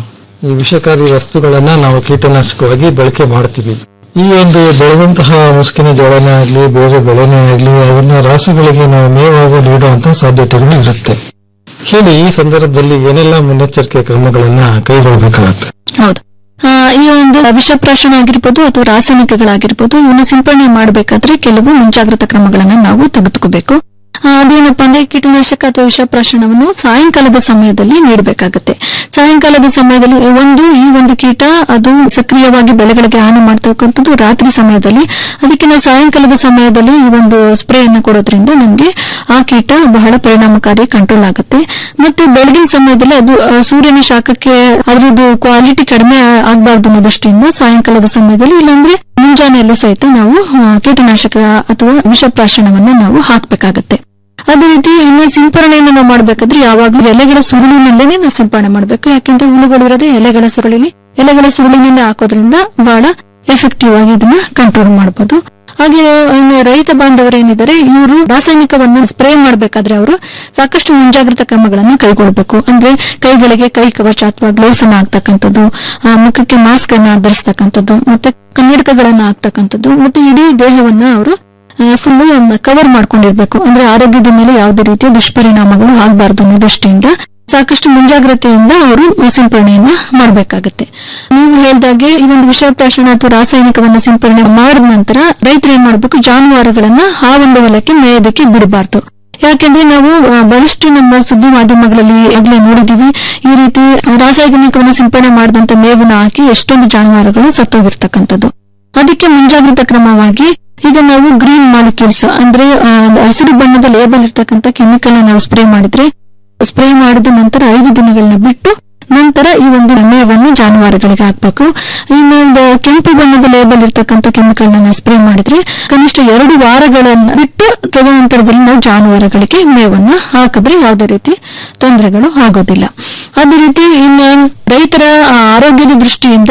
ಈ ವಿಷಕಾರಿ ವಸ್ತುಗಳನ್ನ ನಾವು ಕೀಟನಾಶಕವಾಗಿ ಬಳಕೆ ಮಾಡ್ತೀವಿ ಈ ಒಂದು ಬೆಳೆದಂತಹ ಮುಸ್ಕಿನ ಜೋಳನೇ ಆಗ್ಲಿ ಬೇರೆ ಬೆಳೆನೇ ಆಗ್ಲಿ ಅದನ್ನ ರಾಸುಗಳಿಗೆ ನಾವು ಮೇವಾಗಿ ನೀಡುವಂತಹ ಸಾಧ್ಯತೆಗಳು ಇರುತ್ತೆ ಹೇಳಿ ಈ ಸಂದರ್ಭದಲ್ಲಿ ಏನೆಲ್ಲ ಮುನ್ನೆಚ್ಚರಿಕೆ ಕ್ರಮಗಳನ್ನ ಕೈಗೊಳ್ಳಬೇಕಾಗತ್ತೆ ಹೌದು ಆ, ಈ ಒಂದು ವಿಷಪ್ರಾಶನ ಆಗಿರ್ಬೋದು ಅಥವಾ ರಾಸಾಯನಿಕಗಳಾಗಿರ್ಬೋದು ಇವನ್ನ ಸಿಂಪಡಣೆ ಮಾಡಬೇಕಾದ್ರೆ ಕೆಲವು ಮುಂಜಾಗ್ರತಾ ಕ್ರಮಗಳನ್ನ ನಾವು ತೆಗೆದುಕೋಬೇಕು ಆ, ಅದೇನಪ್ಪಾ ಅಂದ್ರೆ ಕೀಟನಾಶಕ ಅಥವಾ ವಿಷಪ್ರಾಶನವನ್ನು ಸಾಯಂಕಾಲದ ಸಮಯದಲ್ಲಿ ನೀಡಬೇಕಾಗುತ್ತೆ ಸಾಯಂಕಾಲದ ಸಮಯದಲ್ಲಿ ಒಂದು ಈ ಒಂದು ಕೀಟ ಅದು ಸಕ್ರಿಯವಾಗಿ ಬೆಳೆಗಳಿಗೆ ಹಾನಿ ಮಾಡ್ತಕ್ಕಂಥದ್ದು ರಾತ್ರಿ ಸಮಯದಲ್ಲಿ ಅದಕ್ಕೆ ನಾವು ಸಾಯಂಕಾಲದ ಸಮಯದಲ್ಲಿ ಈ ಒಂದು ಸ್ಪ್ರೇ ಅನ್ನು ಕೊಡೋದ್ರಿಂದ ನಮಗೆ ಆ ಕೀಟ ಬಹಳ ಪರಿಣಾಮಕಾರಿ ಕಂಟ್ರೋಲ್ ಆಗುತ್ತೆ ಮತ್ತೆ ಬೆಳಗಿನ ಸಮಯದಲ್ಲಿ ಅದು ಆ, ಸೂರ್ಯನ ಶಾಖಕ್ಕೆ ಅದ್ರದ್ದು ಕ್ವಾಲಿಟಿ ಕಡಿಮೆ ಆಗಬಾರ್ದು ಅನ್ನೋ ದೃಷ್ಟಿಯಿಂದ ಸಾಯಂಕಾಲದ ಸಮಯದಲ್ಲಿ ಇಲ್ಲಾಂದ್ರೆ ಮುಂಜಾನೆಯಲ್ಲೂ ಸಹಿತ ನಾವು ಆ, ಕೀಟನಾಶಕ ಅಥವಾ ವಿಷಪ್ರಾಶನವನ್ನ ನಾವು ಹಾಕಬೇಕಾಗತ್ತೆ ಅದೇ ರೀತಿ ಇನ್ನು ಸಿಂಪರಣೆಯನ್ನು ನಾವು ಮಾಡಬೇಕಾದ್ರೆ ಯಾವಾಗಲೂ ಎಲೆಗಳ ಸುರುಳಿನಲ್ಲೇನೆ ನಾವು ಸಿಂಪರಣೆ ಮಾಡಬೇಕು ಯಾಕೆಂದ್ರೆ ಹುಳುಗಳು ಇರೋದೇ ಎಲೆಗಳ ಸುರುಳಿಲಿ ಎಲೆಗಳ ಸುರುಳಿನಿಂದ ಹಾಕೋದ್ರಿಂದ ಬಹಳ ಎಫೆಕ್ಟಿವ್ ಆಗಿ ಇದನ್ನ ಕಂಟ್ರೋಲ್ ಮಾಡಬಹುದು ಹಾಗೆ ಇನ್ನು ರೈತ ಬಾಂಧವರೇನಿದ್ದಾರೆ ಇವರು ರಾಸಾಯನಿಕವನ್ನು ಸ್ಪ್ರೇ ಮಾಡಬೇಕಾದ್ರೆ ಅವರು ಸಾಕಷ್ಟು ಮುಂಜಾಗ್ರತಾ ಕ್ರಮಗಳನ್ನು ಕೈಗೊಳ್ಳಬೇಕು ಅಂದ್ರೆ ಕೈಗಳಿಗೆ ಕೈ ಕವಚ ಅಥವಾ ಗ್ಲೌಸ್ ಅನ್ನ ಹಾಕ್ತಕ್ಕಂಥದ್ದು ಆ, ಮುಖಕ್ಕೆ ಮಾಸ್ಕ್ ಅನ್ನ ಧರಿಸ್ತಕ್ಕಂಥದ್ದು ಮತ್ತೆ ಕನ್ನಡಕಗಳನ್ನ ಹಾಕ್ತಕ್ಕಂಥದ್ದು ಮತ್ತೆ ಇಡೀ ದೇಹವನ್ನ ಅವರು ಫುಲ್ ಕವರ್ ಮಾಡ್ಕೊಂಡಿರ್ಬೇಕು ಅಂದ್ರೆ ಆರೋಗ್ಯದ ಮೇಲೆ ಯಾವುದೇ ರೀತಿಯ ದುಷ್ಪರಿಣಾಮಗಳು ಆಗಬಾರ್ದು ಅನ್ನೋ ದೃಷ್ಟಿಯಿಂದ ಸಾಕಷ್ಟು ಮುಂಜಾಗ್ರತೆಯಿಂದ ಅವರು ಸಿಂಪರಣೆಯನ್ನ ಮಾಡಬೇಕಾಗುತ್ತೆ ನೀವು ಹೇಳ್ದಾಗೆ ಈ ಒಂದು ವಿಷಪ್ರಾಶನ ಅಥವಾ ರಾಸಾಯನಿಕವನ್ನ ಸಿಂಪರಣೆ ಮಾಡಿದ ನಂತರ ರೈತರು ಏನ್ ಮಾಡಬೇಕು ಜಾನುವಾರುಗಳನ್ನ ಆ ಒಂದು ಹೊಲಕ್ಕೆ ಮೇಯೋದಕ್ಕೆ ಬಿಡಬಾರ್ದು ಯಾಕೆಂದ್ರೆ ನಾವು ಆ, ಬಹಳಷ್ಟು ನಮ್ಮ ಸುದ್ದಿ ಮಾಧ್ಯಮಗಳಲ್ಲಿ ಆಗ್ಲೇ ನೋಡಿದೀವಿ ಈ ರೀತಿ ರಾಸಾಯನಿಕವನ್ನು ಸಿಂಪಡಣೆ ಮಾಡಿದಂತ ಮೇವನ್ನ ಹಾಕಿ ಎಷ್ಟೊಂದು ಜಾನುವಾರುಗಳು ಸತ್ತೋಗಿರ್ತಕ್ಕಂಥದ್ದು ಅದಕ್ಕೆ ಮುಂಜಾಗ್ರತಾ ಕ್ರಮವಾಗಿ ಈಗ ನಾವು ಗ್ರೀನ್ ಮಾಲಿಕ್ಯೂಲ್ಸ್ ಅಂದ್ರೆ ಆ, ಹಸಿರು ಬಣ್ಣದ ಲೇಬಲ್ ಇರ್ತಕ್ಕಂಥ ಕೆಮಿಕಲ್ ನಾವು ಸ್ಪ್ರೇ ಮಾಡಿದ್ರೆ ಸ್ಪ್ರೇ ಮಾಡಿದ ನಂತರ ಐದು ದಿನಗಳನ್ನ ಬಿಟ್ಟು ನಂತರ ಈ ಒಂದು ಮೇವನ್ನು ಜಾನುವಾರುಗಳಿಗೆ ಹಾಕ್ಬೇಕು ಇನ್ನು ಒಂದು ಕೆಂಪು ಬಣ್ಣದ ಲೇಬಲ್ ಇರ್ತಕ್ಕಂಥ ಕೆಮಿಕಲ್ ನಾವು ಸ್ಪ್ರೇ ಮಾಡಿದ್ರೆ ಕನಿಷ್ಠ ಎರಡು ವಾರಗಳನ್ನ ಬಿಟ್ಟು ತದನಂತರದಲ್ಲಿ ನಾವು ಜಾನುವಾರುಗಳಿಗೆ ಮೇವನ್ನ ಹಾಕಿದ್ರೆ ಯಾವುದೇ ರೀತಿ ತೊಂದರೆಗಳು ಆಗೋದಿಲ್ಲ ಅದೇ ರೀತಿ ಇನ್ನು ರೈತರ ಆ, ಆರೋಗ್ಯದ ದೃಷ್ಟಿಯಿಂದ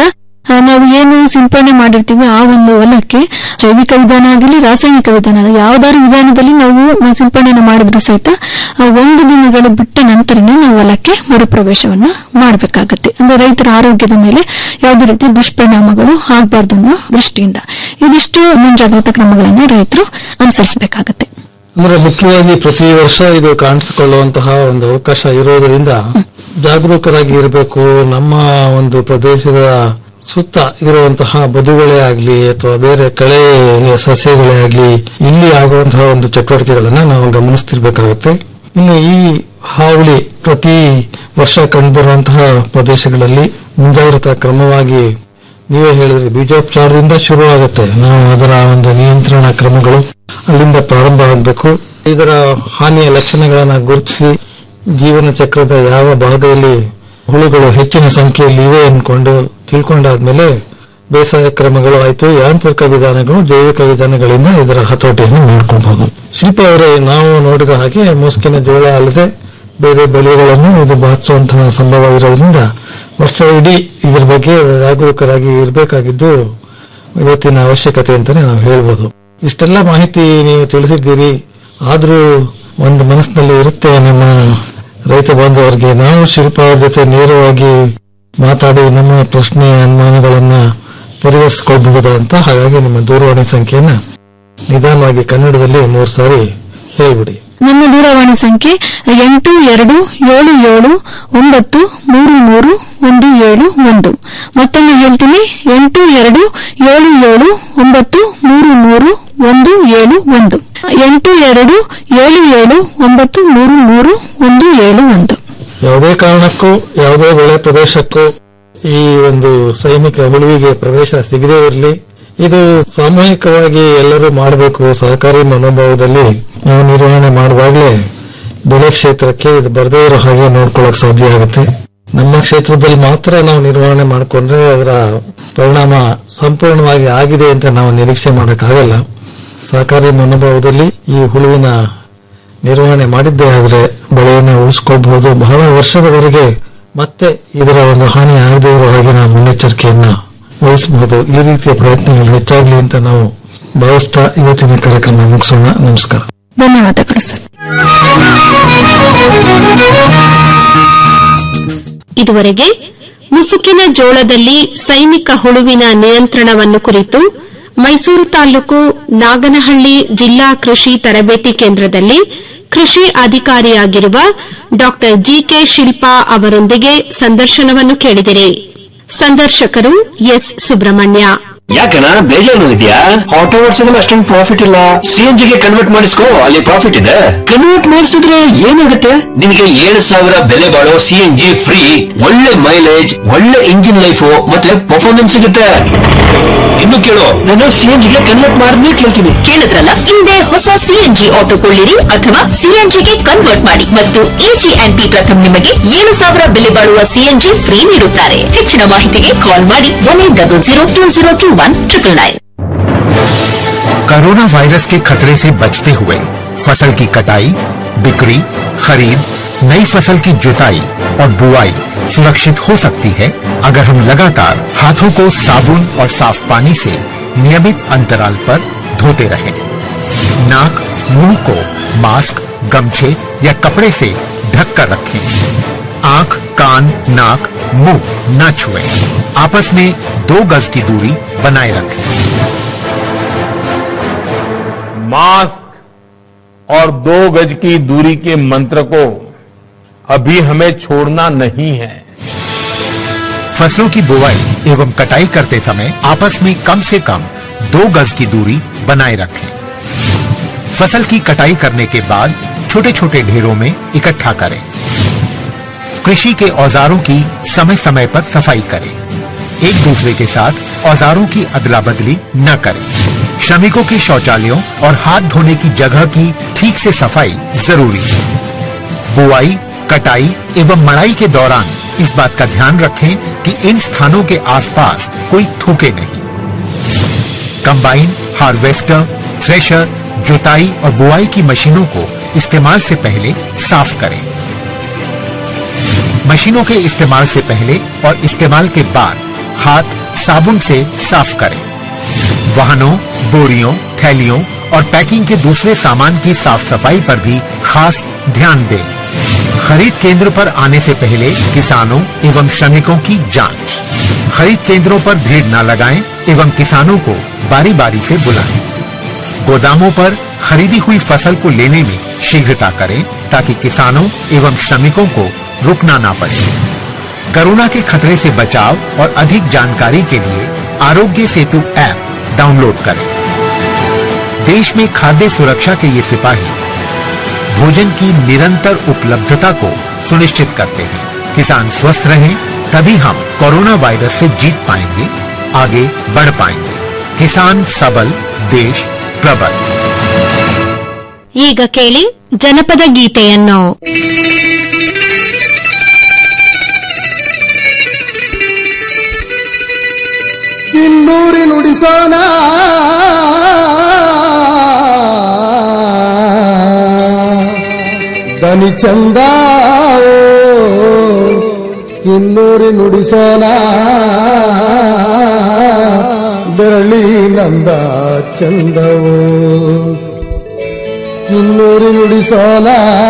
ಆ, ನಾವು ಏನು ಸಿಂಪಡಣೆ ಮಾಡಿರ್ತೀವಿ ಆ ಒಂದು ಹೊಲಕ್ಕೆ ಜೈವಿಕ ವಿಧಾನ ಆಗಲಿ ರಾಸಾಯನಿಕ ವಿಧಾನ ಯಾವ್ದಾದ್ರು ವಿಧಾನದಲ್ಲಿ ನಾವು ಸಿಂಪಡಣೆ ಮಾಡಿದ್ರೆ ಸಹಿತ ಆ, ಒಂದು ದಿನಗಳು ಬಿಟ್ಟ ನಂತರನೇ ನಾವು ಹೊಲಕ್ಕೆ ಮರುಪ್ರವೇಶವನ್ನ ಮಾಡಬೇಕಾಗತ್ತೆ ಅಂದ್ರೆ ರೈತರ ಆರೋಗ್ಯದ ಮೇಲೆ ಯಾವುದೇ ರೀತಿ ದುಷ್ಪರಿಣಾಮಗಳು ಆಗಬಾರ್ದು ಅನ್ನೋ ದೃಷ್ಟಿಯಿಂದ ಇದಿಷ್ಟು ಮುಂಜಾಗ್ರತಾ ಕ್ರಮಗಳನ್ನು ರೈತರು ಅನುಸರಿಸಬೇಕಾಗತ್ತೆ ಅಂದ್ರೆ ಮುಖ್ಯವಾಗಿ ಪ್ರತಿ ವರ್ಷ ಇದು ಕಾಣಿಸಿಕೊಳ್ಳುವಂತಹ ಒಂದು ಅವಕಾಶ ಇರೋದರಿಂದ ಜಾಗರೂಕರಾಗಿ ಇರಬೇಕು ನಮ್ಮ ಒಂದು ಪ್ರದೇಶದ ಸುತ್ತ ಇರುವಂತಹ ಬದುಗಳೇ ಆಗ್ಲಿ ಅಥವಾ ಬೇರೆ ಕಳೆ ಸಸ್ಯಗಳೇ ಆಗ್ಲಿ ಇಲ್ಲಿ ಆಗುವಂತಹ ಒಂದು ಚಟುವಟಿಕೆಗಳನ್ನ ನಾವು ಗಮನಿಸ್ತಿರ್ಬೇಕಾಗುತ್ತೆ ಇನ್ನು ಈ ಹಾವಳಿ ಪ್ರತಿ ವರ್ಷ ಕಂಡುಬರುವಂತಹ ಪ್ರದೇಶಗಳಲ್ಲಿ ಮುಂಜಾಗ್ರತಾ ಕ್ರಮವಾಗಿ ನೀವೇ ಹೇಳಿದ್ರಿ ಬೀಜೋಪಚಾರದಿಂದ ಶುರು ಆಗುತ್ತೆ ನಾವು ಅದರ ಒಂದು ನಿಯಂತ್ರಣ ಕ್ರಮಗಳು ಅಲ್ಲಿಂದ ಪ್ರಾರಂಭ ಆಗಬೇಕು ಇದರ ಹಾನಿಯ ಲಕ್ಷಣಗಳನ್ನ ಗುರುತಿಸಿ ಜೀವನ ಚಕ್ರದ ಯಾವ ಭಾಗದಲ್ಲಿ ಹುಳುಗಳು ಹೆಚ್ಚಿನ ಸಂಖ್ಯೆಯಲ್ಲಿ ಇವೆ ಅನ್ಕೊಂಡು ತಿಳ್ಕೊಂಡಾದ್ಮೇಲೆ ಬೇಸಾಯ ಕ್ರಮಗಳು ಆಯ್ತು ಯಾಂತ್ರಿಕ ವಿಧಾನಗಳು ಜೈವಿಕ ವಿಧಾನಗಳಿಂದ ಇದರ ಹತೋಟಿಯನ್ನು ಮಾಡ್ಕೊಳ್ಬಹುದು ಶಿಲ್ಪ ಅವರೇ ನಾವು ನೋಡಿದ ಹಾಗೆ ಮುಸ್ಕಿನ ಜೋಳ ಅಲ್ಲದೆ ಬೇರೆ ಬೆಳೆಗಳನ್ನು ಇದು ಬಾಧಿಸುವಂತಹ ಸಂಭವ ಇರೋದ್ರಿಂದ ವರ್ಷ ಇಡೀ ಇದ್ರ ಬಗ್ಗೆ ಜಾಗರೂಕರಾಗಿ ಇರಬೇಕಾಗಿದ್ದು ಇವತ್ತಿನ ಅವಶ್ಯಕತೆ ಅಂತಾನೆ ನಾವು ಹೇಳ್ಬೋದು ಇಷ್ಟೆಲ್ಲ ಮಾಹಿತಿ ನೀವು ತಿಳಿಸಿದ್ದೀರಿ ಆದ್ರೂ ಒಂದು ಮನಸ್ಸಿನಲ್ಲಿ ಇರುತ್ತೆ ನಮ್ಮ ರೈತ ಬಾಂಧವರಿಗೆ ನಾವು ಶಿಲ್ಪ ಅವ್ರ ಜೊತೆ ನೇರವಾಗಿ ಮಾತಾಡಿ ನಮ್ಮ ಪ್ರಶ್ನೆ ಅನುಮಾನಗಳನ್ನ ಪರಿಹರಿಸಿಕೊಳ್ಬಹುದು ಅಂತ ಹಾಗಾಗಿ ನಿಮ್ಮ ದೂರವಾಣಿ ಸಂಖ್ಯೆಯನ್ನ ನಿಧಾನವಾಗಿ ಕನ್ನಡದಲ್ಲಿ ಮೂರು ಸಾರಿ ಹೇಳ್ಬಿಡಿ ನನ್ನ ದೂರವಾಣಿ ಸಂಖ್ಯೆ ಎಂಟು ಎರಡು ಏಳು ಏಳು ಒಂಬತ್ತು ಮೂರು ಮೂರು ಒಂದು ಏಳು ಒಂದು ಮತ್ತೊಮ್ಮೆ ಹೇಳ್ತೀನಿ ಎಂಟು ಎರಡು ಏಳು ಏಳು ಒಂಬತ್ತು ಮೂರು ಮೂರು ಒಂದು ಏಳು ಒಂದು ಎಂಟು ಎರಡು ಏಳು ಏಳು ಒಂಬತ್ತು ಮೂರು ಮೂರು ಒಂದು ಏಳು ಒಂದು ಯಾವುದೇ ಕಾರಣಕ್ಕೂ ಯಾವುದೇ ಬೆಳೆ ಪ್ರದೇಶಕ್ಕೂ ಈ ಒಂದು ಸೈನಿಕ ಹುಳುವಿಗೆ ಪ್ರವೇಶ ಸಿಗದೇ ಇರಲಿ ಇದು ಸಾಮೂಹಿಕವಾಗಿ ಎಲ್ಲರೂ ಮಾಡಬೇಕು ಸಹಕಾರಿ ಮನೋಭಾವದಲ್ಲಿ ನಾವು ನಿರ್ವಹಣೆ ಮಾಡಿದಾಗಲೇ ಬೆಳೆ ಕ್ಷೇತ್ರಕ್ಕೆ ಇದು ಬರದೇ ಇರೋ ಹಾಗೆ ನೋಡ್ಕೊಳ್ಳೋಕೆ ಸಾಧ್ಯ ಆಗುತ್ತೆ ನಮ್ಮ ಕ್ಷೇತ್ರದಲ್ಲಿ ಮಾತ್ರ ನಾವು ನಿರ್ವಹಣೆ ಮಾಡಿಕೊಂಡ್ರೆ ಅದರ ಪರಿಣಾಮ ಸಂಪೂರ್ಣವಾಗಿ ಆಗಿದೆ ಅಂತ ನಾವು ನಿರೀಕ್ಷೆ ಮಾಡೋಕ್ಕಾಗಲ್ಲ ಸಹಕಾರಿ ಮನೋಭಾವದಲ್ಲಿ ಈ ಹುಳುವಿನ ನಿರ್ವಹಣೆ ಮಾಡಿದ್ದೇ ಆದ್ರೆ ಬೆಳೆಯನ್ನು ಉಳಿಸ್ಕೊಳ್ಬಹುದು ಬಹಳ ವರ್ಷದವರೆಗೆ ಮತ್ತೆ ಇದರ ಒಂದು ಹಾನಿ ಆಗದೇ ಇರೋ ಹಾಗೆ ನಾವು ಮುನ್ನೆಚ್ಚರಿಕೆಯನ್ನ ವಹಿಸಬಹುದು ಈ ರೀತಿಯ ಪ್ರಯತ್ನಗಳು ಹೆಚ್ಚಾಗಲಿ ಅಂತ ನಾವು ಭಾವಿಸ್ತಾ ಇವತ್ತಿನ ಕಾರ್ಯಕ್ರಮ ಮುಗಿಸೋಣ ನಮಸ್ಕಾರ ಧನ್ಯವಾದಗಳು ಸರ್ ಇದುವರೆಗೆ ಮುಸುಕಿನ ಜೋಳದಲ್ಲಿ ಸೈನಿಕ ಹುಳುವಿನ ನಿಯಂತ್ರಣವನ್ನು ಕುರಿತು ಮೈಸೂರು ತಾಲೂಕು ನಾಗನಹಳ್ಳಿ ಜಿಲ್ಲಾ ಕೃಷಿ ತರಬೇತಿ ಕೇಂದ್ರದಲ್ಲಿ ಕೃಷಿ ಅಧಿಕಾರಿಯಾಗಿರುವ ಡಾ ಜಿಕೆ ಶಿಲ್ಪಾ ಅವರೊಂದಿಗೆ ಸಂದರ್ಶನವನ್ನು ಕೇಳಿದಿರಿ ಸಂದರ್ಶಕರು ಎಸ್ ಸುಬ್ರಹ್ಮಣ್ಯ ಯಾಕಣ್ಣ ಬೇಜಾರು ಇದೆಯಾ ಆಟೋ ಓಡಿಸಿದ್ರೆ ಅಷ್ಟೊಂದು ಪ್ರಾಫಿಟ್ ಇಲ್ಲ ಸಿಎನ್ಜಿ ಗೆ ಕನ್ವರ್ಟ್ ಮಾಡಿಸ್ಕೋ ಅಲ್ಲಿ ಪ್ರಾಫಿಟ್ ಇದೆ ಕನ್ವರ್ಟ್ ಮಾಡಿಸಿದ್ರೆ ಏನಾಗುತ್ತೆ ನಿನಗೆ ಏಳು ಸಾವಿರ ಬೆಲೆ ಬಾಳೋ ಸಿಎನ್ಜಿ ಫ್ರೀ ಒಳ್ಳೆ ಮೈಲೇಜ್ ಒಳ್ಳೆ ಇಂಜಿನ್ ಲೈಫ್ ಮತ್ತೆ ಪರ್ಫಾರ್ಮೆನ್ಸ್ ಸಿಗುತ್ತೆ ಇನ್ನು ಕೇಳು ನಾನು ಸಿಎನ್ಜಿ ಗೆ ಕನ್ವರ್ಟ್ ಮಾಡಿದ್ಮೇಲೆ ಕೇಳ್ತೀನಿ ಕೇಳಿದ್ರಲ್ಲ ಹಿಂದೆ ಹೊಸ ಸಿಎನ್ಜಿ ಆಟೋ ಕೊಳ್ಳಿರಿ ಅಥವಾ ಸಿಎನ್ಜಿಗೆ ಕನ್ವರ್ಟ್ ಮಾಡಿ ಮತ್ತು ಎಜಿಎನ್ಪಿ ಪ್ರಥಮ್ ನಿಮಗೆ ಏಳು ಸಾವಿರ ಬೆಲೆ ಬಾಳುವ ಸಿಎನ್ಜಿ ಫ್ರೀ ನೀಡುತ್ತಾರೆ ಹೆಚ್ಚಿನ ಮಾಹಿತಿಗೆ ಕಾಲ್ ಮಾಡಿ one eight double zero two zero two one triple nine corona virus के खतरे से बचते हुए फसल की कटाई बिक्री खरीद नई फसल की जुताई और बुआई सुरक्षित हो सकती है अगर हम लगातार हाथों को साबुन और साफ पानी से नियमित अंतराल पर धोते रहें। नाक मुंह को मास्क गमछे या कपड़े से ढक कर रखें आंख कान नाक मुंह न छुएं। आपस में दो गज की दूरी बनाए रखें मास्क और दो गज की दूरी के मंत्र को अभी हमें छोड़ना नहीं है फसलों की बुवाई एवं कटाई करते समय आपस में कम से कम दो गज की दूरी बनाए रखें फसल की कटाई करने के बाद छोटे छोटे ढेरों में इकट्ठा करें कृषि के औजारों की समय समय पर सफाई करें एक दूसरे के साथ औजारों की अदला बदली न करें श्रमिकों के शौचालयों और हाथ धोने की जगह की ठीक से सफाई जरूरी है बुआई कटाई एवं मड़ाई के दौरान इस बात का ध्यान रखें कि इन स्थानों के आसपास कोई थूके नहीं कंबाइन हार्वेस्टर थ्रेशर जुताई और बुआई की मशीनों को इस्तेमाल से पहले साफ करें मशीनों के इस्तेमाल से पहले और इस्तेमाल के बाद हाथ साबुन से साफ करें वाहनों बोरियों थैलियों और पैकिंग के दूसरे सामान की साफ सफाई पर भी खास ध्यान दें खरीद केंद्र पर आने से पहले किसानों एवं श्रमिकों की जांच खरीद केंद्रों पर भीड़ न लगाएं एवं किसानों को बारी बारी से बुलाएं गोदामों पर खरीदी हुई फसल को लेने में शीघ्रता करें ताकि किसानों एवं श्रमिकों को रुकना ना पड़े कोरोना के खतरे से बचाव और अधिक जानकारी के लिए आरोग्य सेतु ऐप डाउनलोड करें देश में खाद्य सुरक्षा के ये सिपाही भोजन की निरंतर उपलब्धता को सुनिश्चित करते हैं किसान स्वस्थ रहें तभी हम कोरोना वायरस से जीत पाएंगे आगे बढ़ पाएंगे किसान सबल देश प्रबल ಈಗ ಕೇಳಿ ಜನಪದ ಗೀತೆಯನ್ನು ಕಿನ್ನೂರಿ ನುಡಿಸೋಣ ದನಿ ಚಂದ ಕಿನ್ನೂರಿ ನುಡಿಸೋಣ ಬೆರಳಿ ನಂದ ಚಂದವು ಕಿನ್ನೂರಿ ನುಡಿಸೋಣ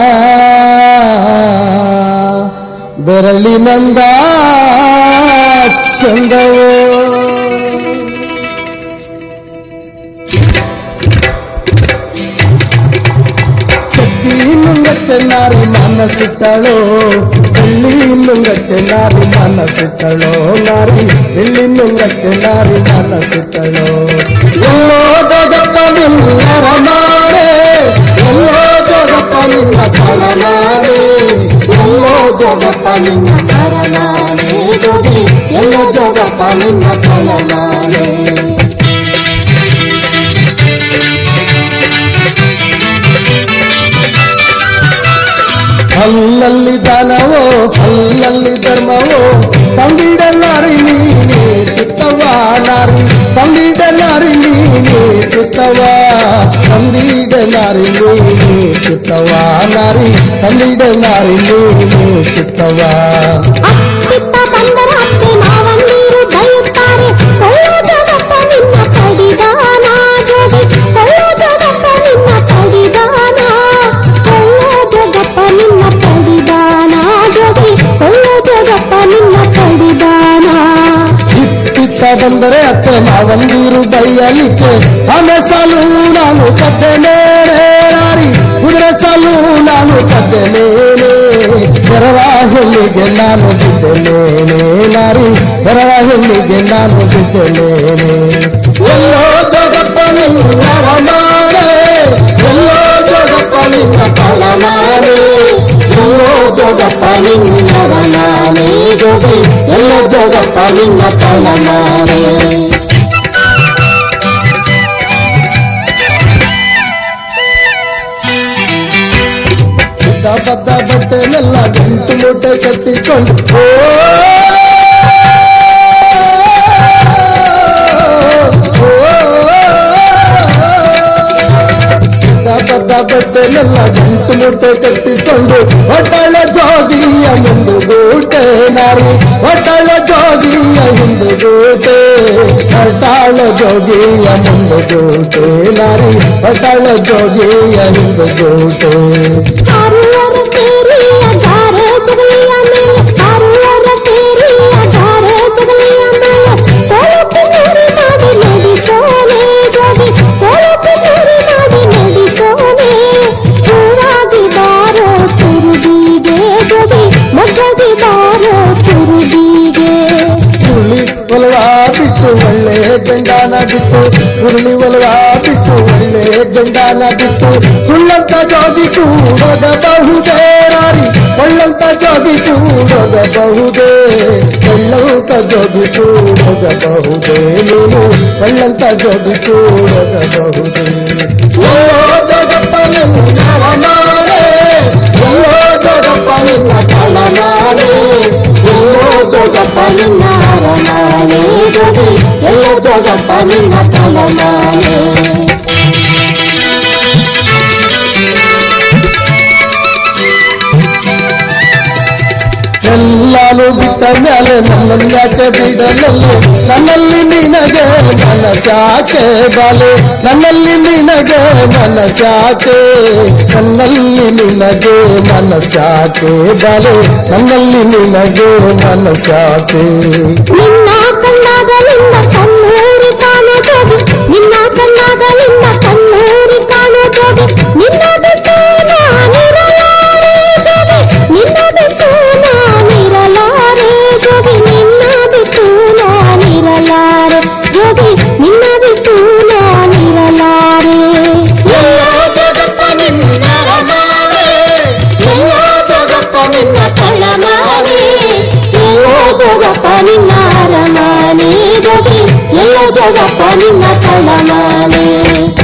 ಬೆರಳಿ ನಂದ ಚಂದವು ಚಕ್ಕಿ ಮುಂಗಕ್ಕೆ ನಾರಿ ಮನಸ್ಸಿಟ್ಟಳೋ ಬೆಳ್ಳಿ ಮುಂಗಕ್ಕೆ ನಾರಿ ಮನಸ್ಸಿಟ್ಟಳೋ ನಾರಿ ಬೆಳ್ಳಿ ಮುಂಗಕ್ಕೆ ನಾರಿ ಮನಸ್ಸಿಟ್ಟಳೋ ಎಲ್ಲೋ ಜಗಪ್ಪ ನಿನ್ನರ ಮಾಡೆ ಎಲ್ಲೋ ಜಗಪ್ಪ ನಿನ್ನ ಕಳನಾಡೆ ಎಲ್ಲೋ ಜಗಪ್ಪ ನಿನ್ನ ಕರನಾಡೆ ಜೋಗಿ ಎಲ್ಲೋ ಜಗಪ್ಪ ನಿನ್ನ ಕಳನಾಡೆ ಅಲ್ಲಲ್ಲಿ ದಾನವೋ ಅಲ್ಲಲ್ಲಿ ಧರ್ಮವೋ ತಂದಿಡ ನಾರಿ ನೀನೇ ಕಿತ್ತವ ನಾರಿ ತಂದಿಡ ನಾರಿ ನೀನೇ ಕಿತ್ತವ ತಂದಿಡ ನಾರಿ ನೀನೇ ಕಿತ್ತವ ನಾರಿ ತಂದಿಡ ನಾರಿ ನೀನೇ ಕಿತ್ತವ ಅತ್ತಿತ್ತ ಬಂದರ ಅತ್ತೆ ಮಾವಂದಿರು ಬೈಯುತ್ತಾರೆ ಕೊಳ್ಳೋ ಜಗಪ್ಪ ನಿನ್ನ ಕಡಿದಾನ ಜೋಗಿ ಕೊಳ್ಳೋ ಜಗಪ್ಪ ನಿನ್ನ ಕಡಿದಾನ ಕೊಳ್ಳೋ ಜಗಪ್ಪ ನಿನ್ನ ಕಡಿದಾನ ಜೋಗಿ ಕೊಳ್ಳೋ ಜಗಪ್ಪ ನಿನ್ನ ಕಡಿದಾನ ಇತ್ತ ಬಂದರೆ ಅತ್ತೆ ಮಾವಂದಿರು ಬೈಯಲಿಕ್ಕೆ ಆನೆ ಸಾಲು ನಾನು ಕದ್ದೆ ನೇಣೆ ನಾರಿ ಕುದುರೆ ಸಾಲು ನಾನು ಕದ್ದೆ ನೇಣೆ ಎರವ ಹೆಣ್ಣಿಗೆ ನಾನು ಬಿದ್ದೆ ನೇಣೆ ನಾರಿ ಎರವ ಹೆಣ್ಣಿಗೆ ನಾನು ಬಿದ್ದೆ ನೇಣೆ ಎಲ್ಲೋ ಜಗಪ್ಪ ನಿನ್ನ ರಮಾನೆ ಎಲ್ಲೋ ಜಗಪ್ಪ ನಿನ್ನ ಕಳಮಾನೆ ಎಲ್ಲೋ ಜಗಪ್ಪ ನಿನ್ನ ರಮಾನೆ ಜೋಗಿ ಎಲ್ಲೋ ಜಗಪ್ಪ ನಿನ್ನ ಕಳಮಾನೆ ಬದ್ದ ಬದ್ದ ಬಟ್ಟೆನೆಲ್ಲ ಗಂಟು ಮೂಟೆ ಕಟ್ಟಿಕೊಂಡು ಓ ಬದ್ದ ಬಟ್ಟೆನೆಲ್ಲ ಗಂಟು ಮೂಟೆ ಕಟ್ಟಿಕೊಂಡು ಒಟ್ಟಳೆ ಜೋಗಿಯ ಮುಂದುಗೂಟೆ ನಾರಿ ಒಟ್ಟಳೆ ಜೋಗಿಯ ಹಿಂದುಗೂಟೆ ಹೊರಟಾಳ ಜೋಗಿಯ ಮುಂದುಗೂಟೆ ನಾರಿ ಹೊರಟಾಳ ಜೋಗಿಯ ಹಿಂದುಗೂಟೆ ಹಾರುವರ ಕೇರಿಯ ಜಾರೆ ಜಗಲಿಯ ಮೇಲೆ ಹಾರುವರ ಕೇರಿಯ ಜಾರೆ ಜಗಲಿಯ ಮೇಲೆ ಕೊಳಕು ನುಡಿ ಮಾಡಿ ನುಡಿಸೋನೆ ಜೋಗಿ ಕೊಳಕು ನುಡಿ ಮಾಡಿ ನುಡಿಸೋನೆ ಹೂವಾಗಿ ಬಾರೋ ತುರುಬಿಗೆ ಜೋಗಿ ಮಗ್ಗದಿ ಬಾರೋ ತುರುಬಿಗೆ ಉರುಳಿ ಒಲವ ಬಿಟ್ಟು ಒಳ್ಳೆ ಗಂಡನ ಬಿಟ್ಟು ಉರುಳಿ ಒಲವ ಬಿಟ್ಟು ಒಳ್ಳೆ ಗಂಡನ ಬಿಟ್ಟು ಸುಳ್ಳಂತ ಜೋಗಿ ಕೂಡೋಗಬಹುದೇ ನಾರಿ ಒಳ್ಳಂತ ಜೋಗಿ ಕೂಡೋಗಬಹುದೇ ಒಳ್ಳಂತ ಜೋಗಿ ಕೂಡೋಗಬಹುದೇ ನೀನು ಒಳ್ಳಂತ ಜೋಗಿ ಕೂಡೋಗಬಹುದೇ ಓ ಜಗಪ್ಪ ನಿನ್ನ ರಮಾನೆ ಎಲ್ಲೋ ಜಗಪ್ಪ ನಿನ್ನ ಕಳಮಾನೆ ಎಲ್ಲೋ ಜಗಪ್ಪ ನಿನ್ನ ಅರಮಾನೆ ಜೋಗಿ ಎಲ್ಲೋ ಜಗಪ್ಪ ನಿನ್ನ ಕಳಮಾನೆ ಎಲ್ಲಾನು ನಾನು ಬಿಟ್ಟ ಮೇಲೆ ನನ್ನನ್ಯಾಕೆ ಬಿಡಲಲ್ಲಿ ನನ್ನಲ್ಲಿ ನಿನಗೆ ಮನಸಾಕೆ ಬಾಲೆ ನನ್ನಲ್ಲಿ ನಿನಗೆ ಮನಸಾಕೆ ನನ್ನಲ್ಲಿ ನಿನಗೆ ಮನಸಾಕೆ ಬಾಲೆ ನನ್ನಲ್ಲಿ ನಿನಗೆ ಮನಸಾಕೆ ನಿನ್ನ ಕಣ್ಣಾಗಲಿಂದ ಕಣ್ಣೂರಿ ಕಾಣೋ ಜೋಗಿ ನಿನ್ನ ಕಣ್ಣಾಗಲಿಂದ ಕಣ್ಣೂರಿ ಕಾಣೋ ಜೋಗಿ ನಿನ್ನ ಬಿಟ್ಟು ನಾನಿರಲಾರೆ ಜೋಗಿ ನಿನ್ನ ಬಿಟ್ಟು ನಾನಿರಲಾರೆ ಜೋಗಿ ನಿನ್ನ ಬಿಟ್ಟು ನಾನಿರಲಾರೆ ಜೋಗಿ ನಿನ್ನ ಬಿಟ್ಟು ನಾನಿರಲಾರೆ ಎಲ್ಲ ಜಗಪ್ಪ ನಿನ್ನ ರಮಾರೆ ಎಲ್ಲ ಜಗಪ್ಪ ನಿನ್ನ ಕಳ್ಳಮಾರೆ ಎಲ್ಲೋ ಜೋಗಪ್ಪ ನಿನ್ನ ಅರಮನೆ ಜೋಗಿ ಎಲ್ಲೋ ಜೋಗಪ್ಪ ನಿನ್ನ ಕಳ್ಳಮನೆ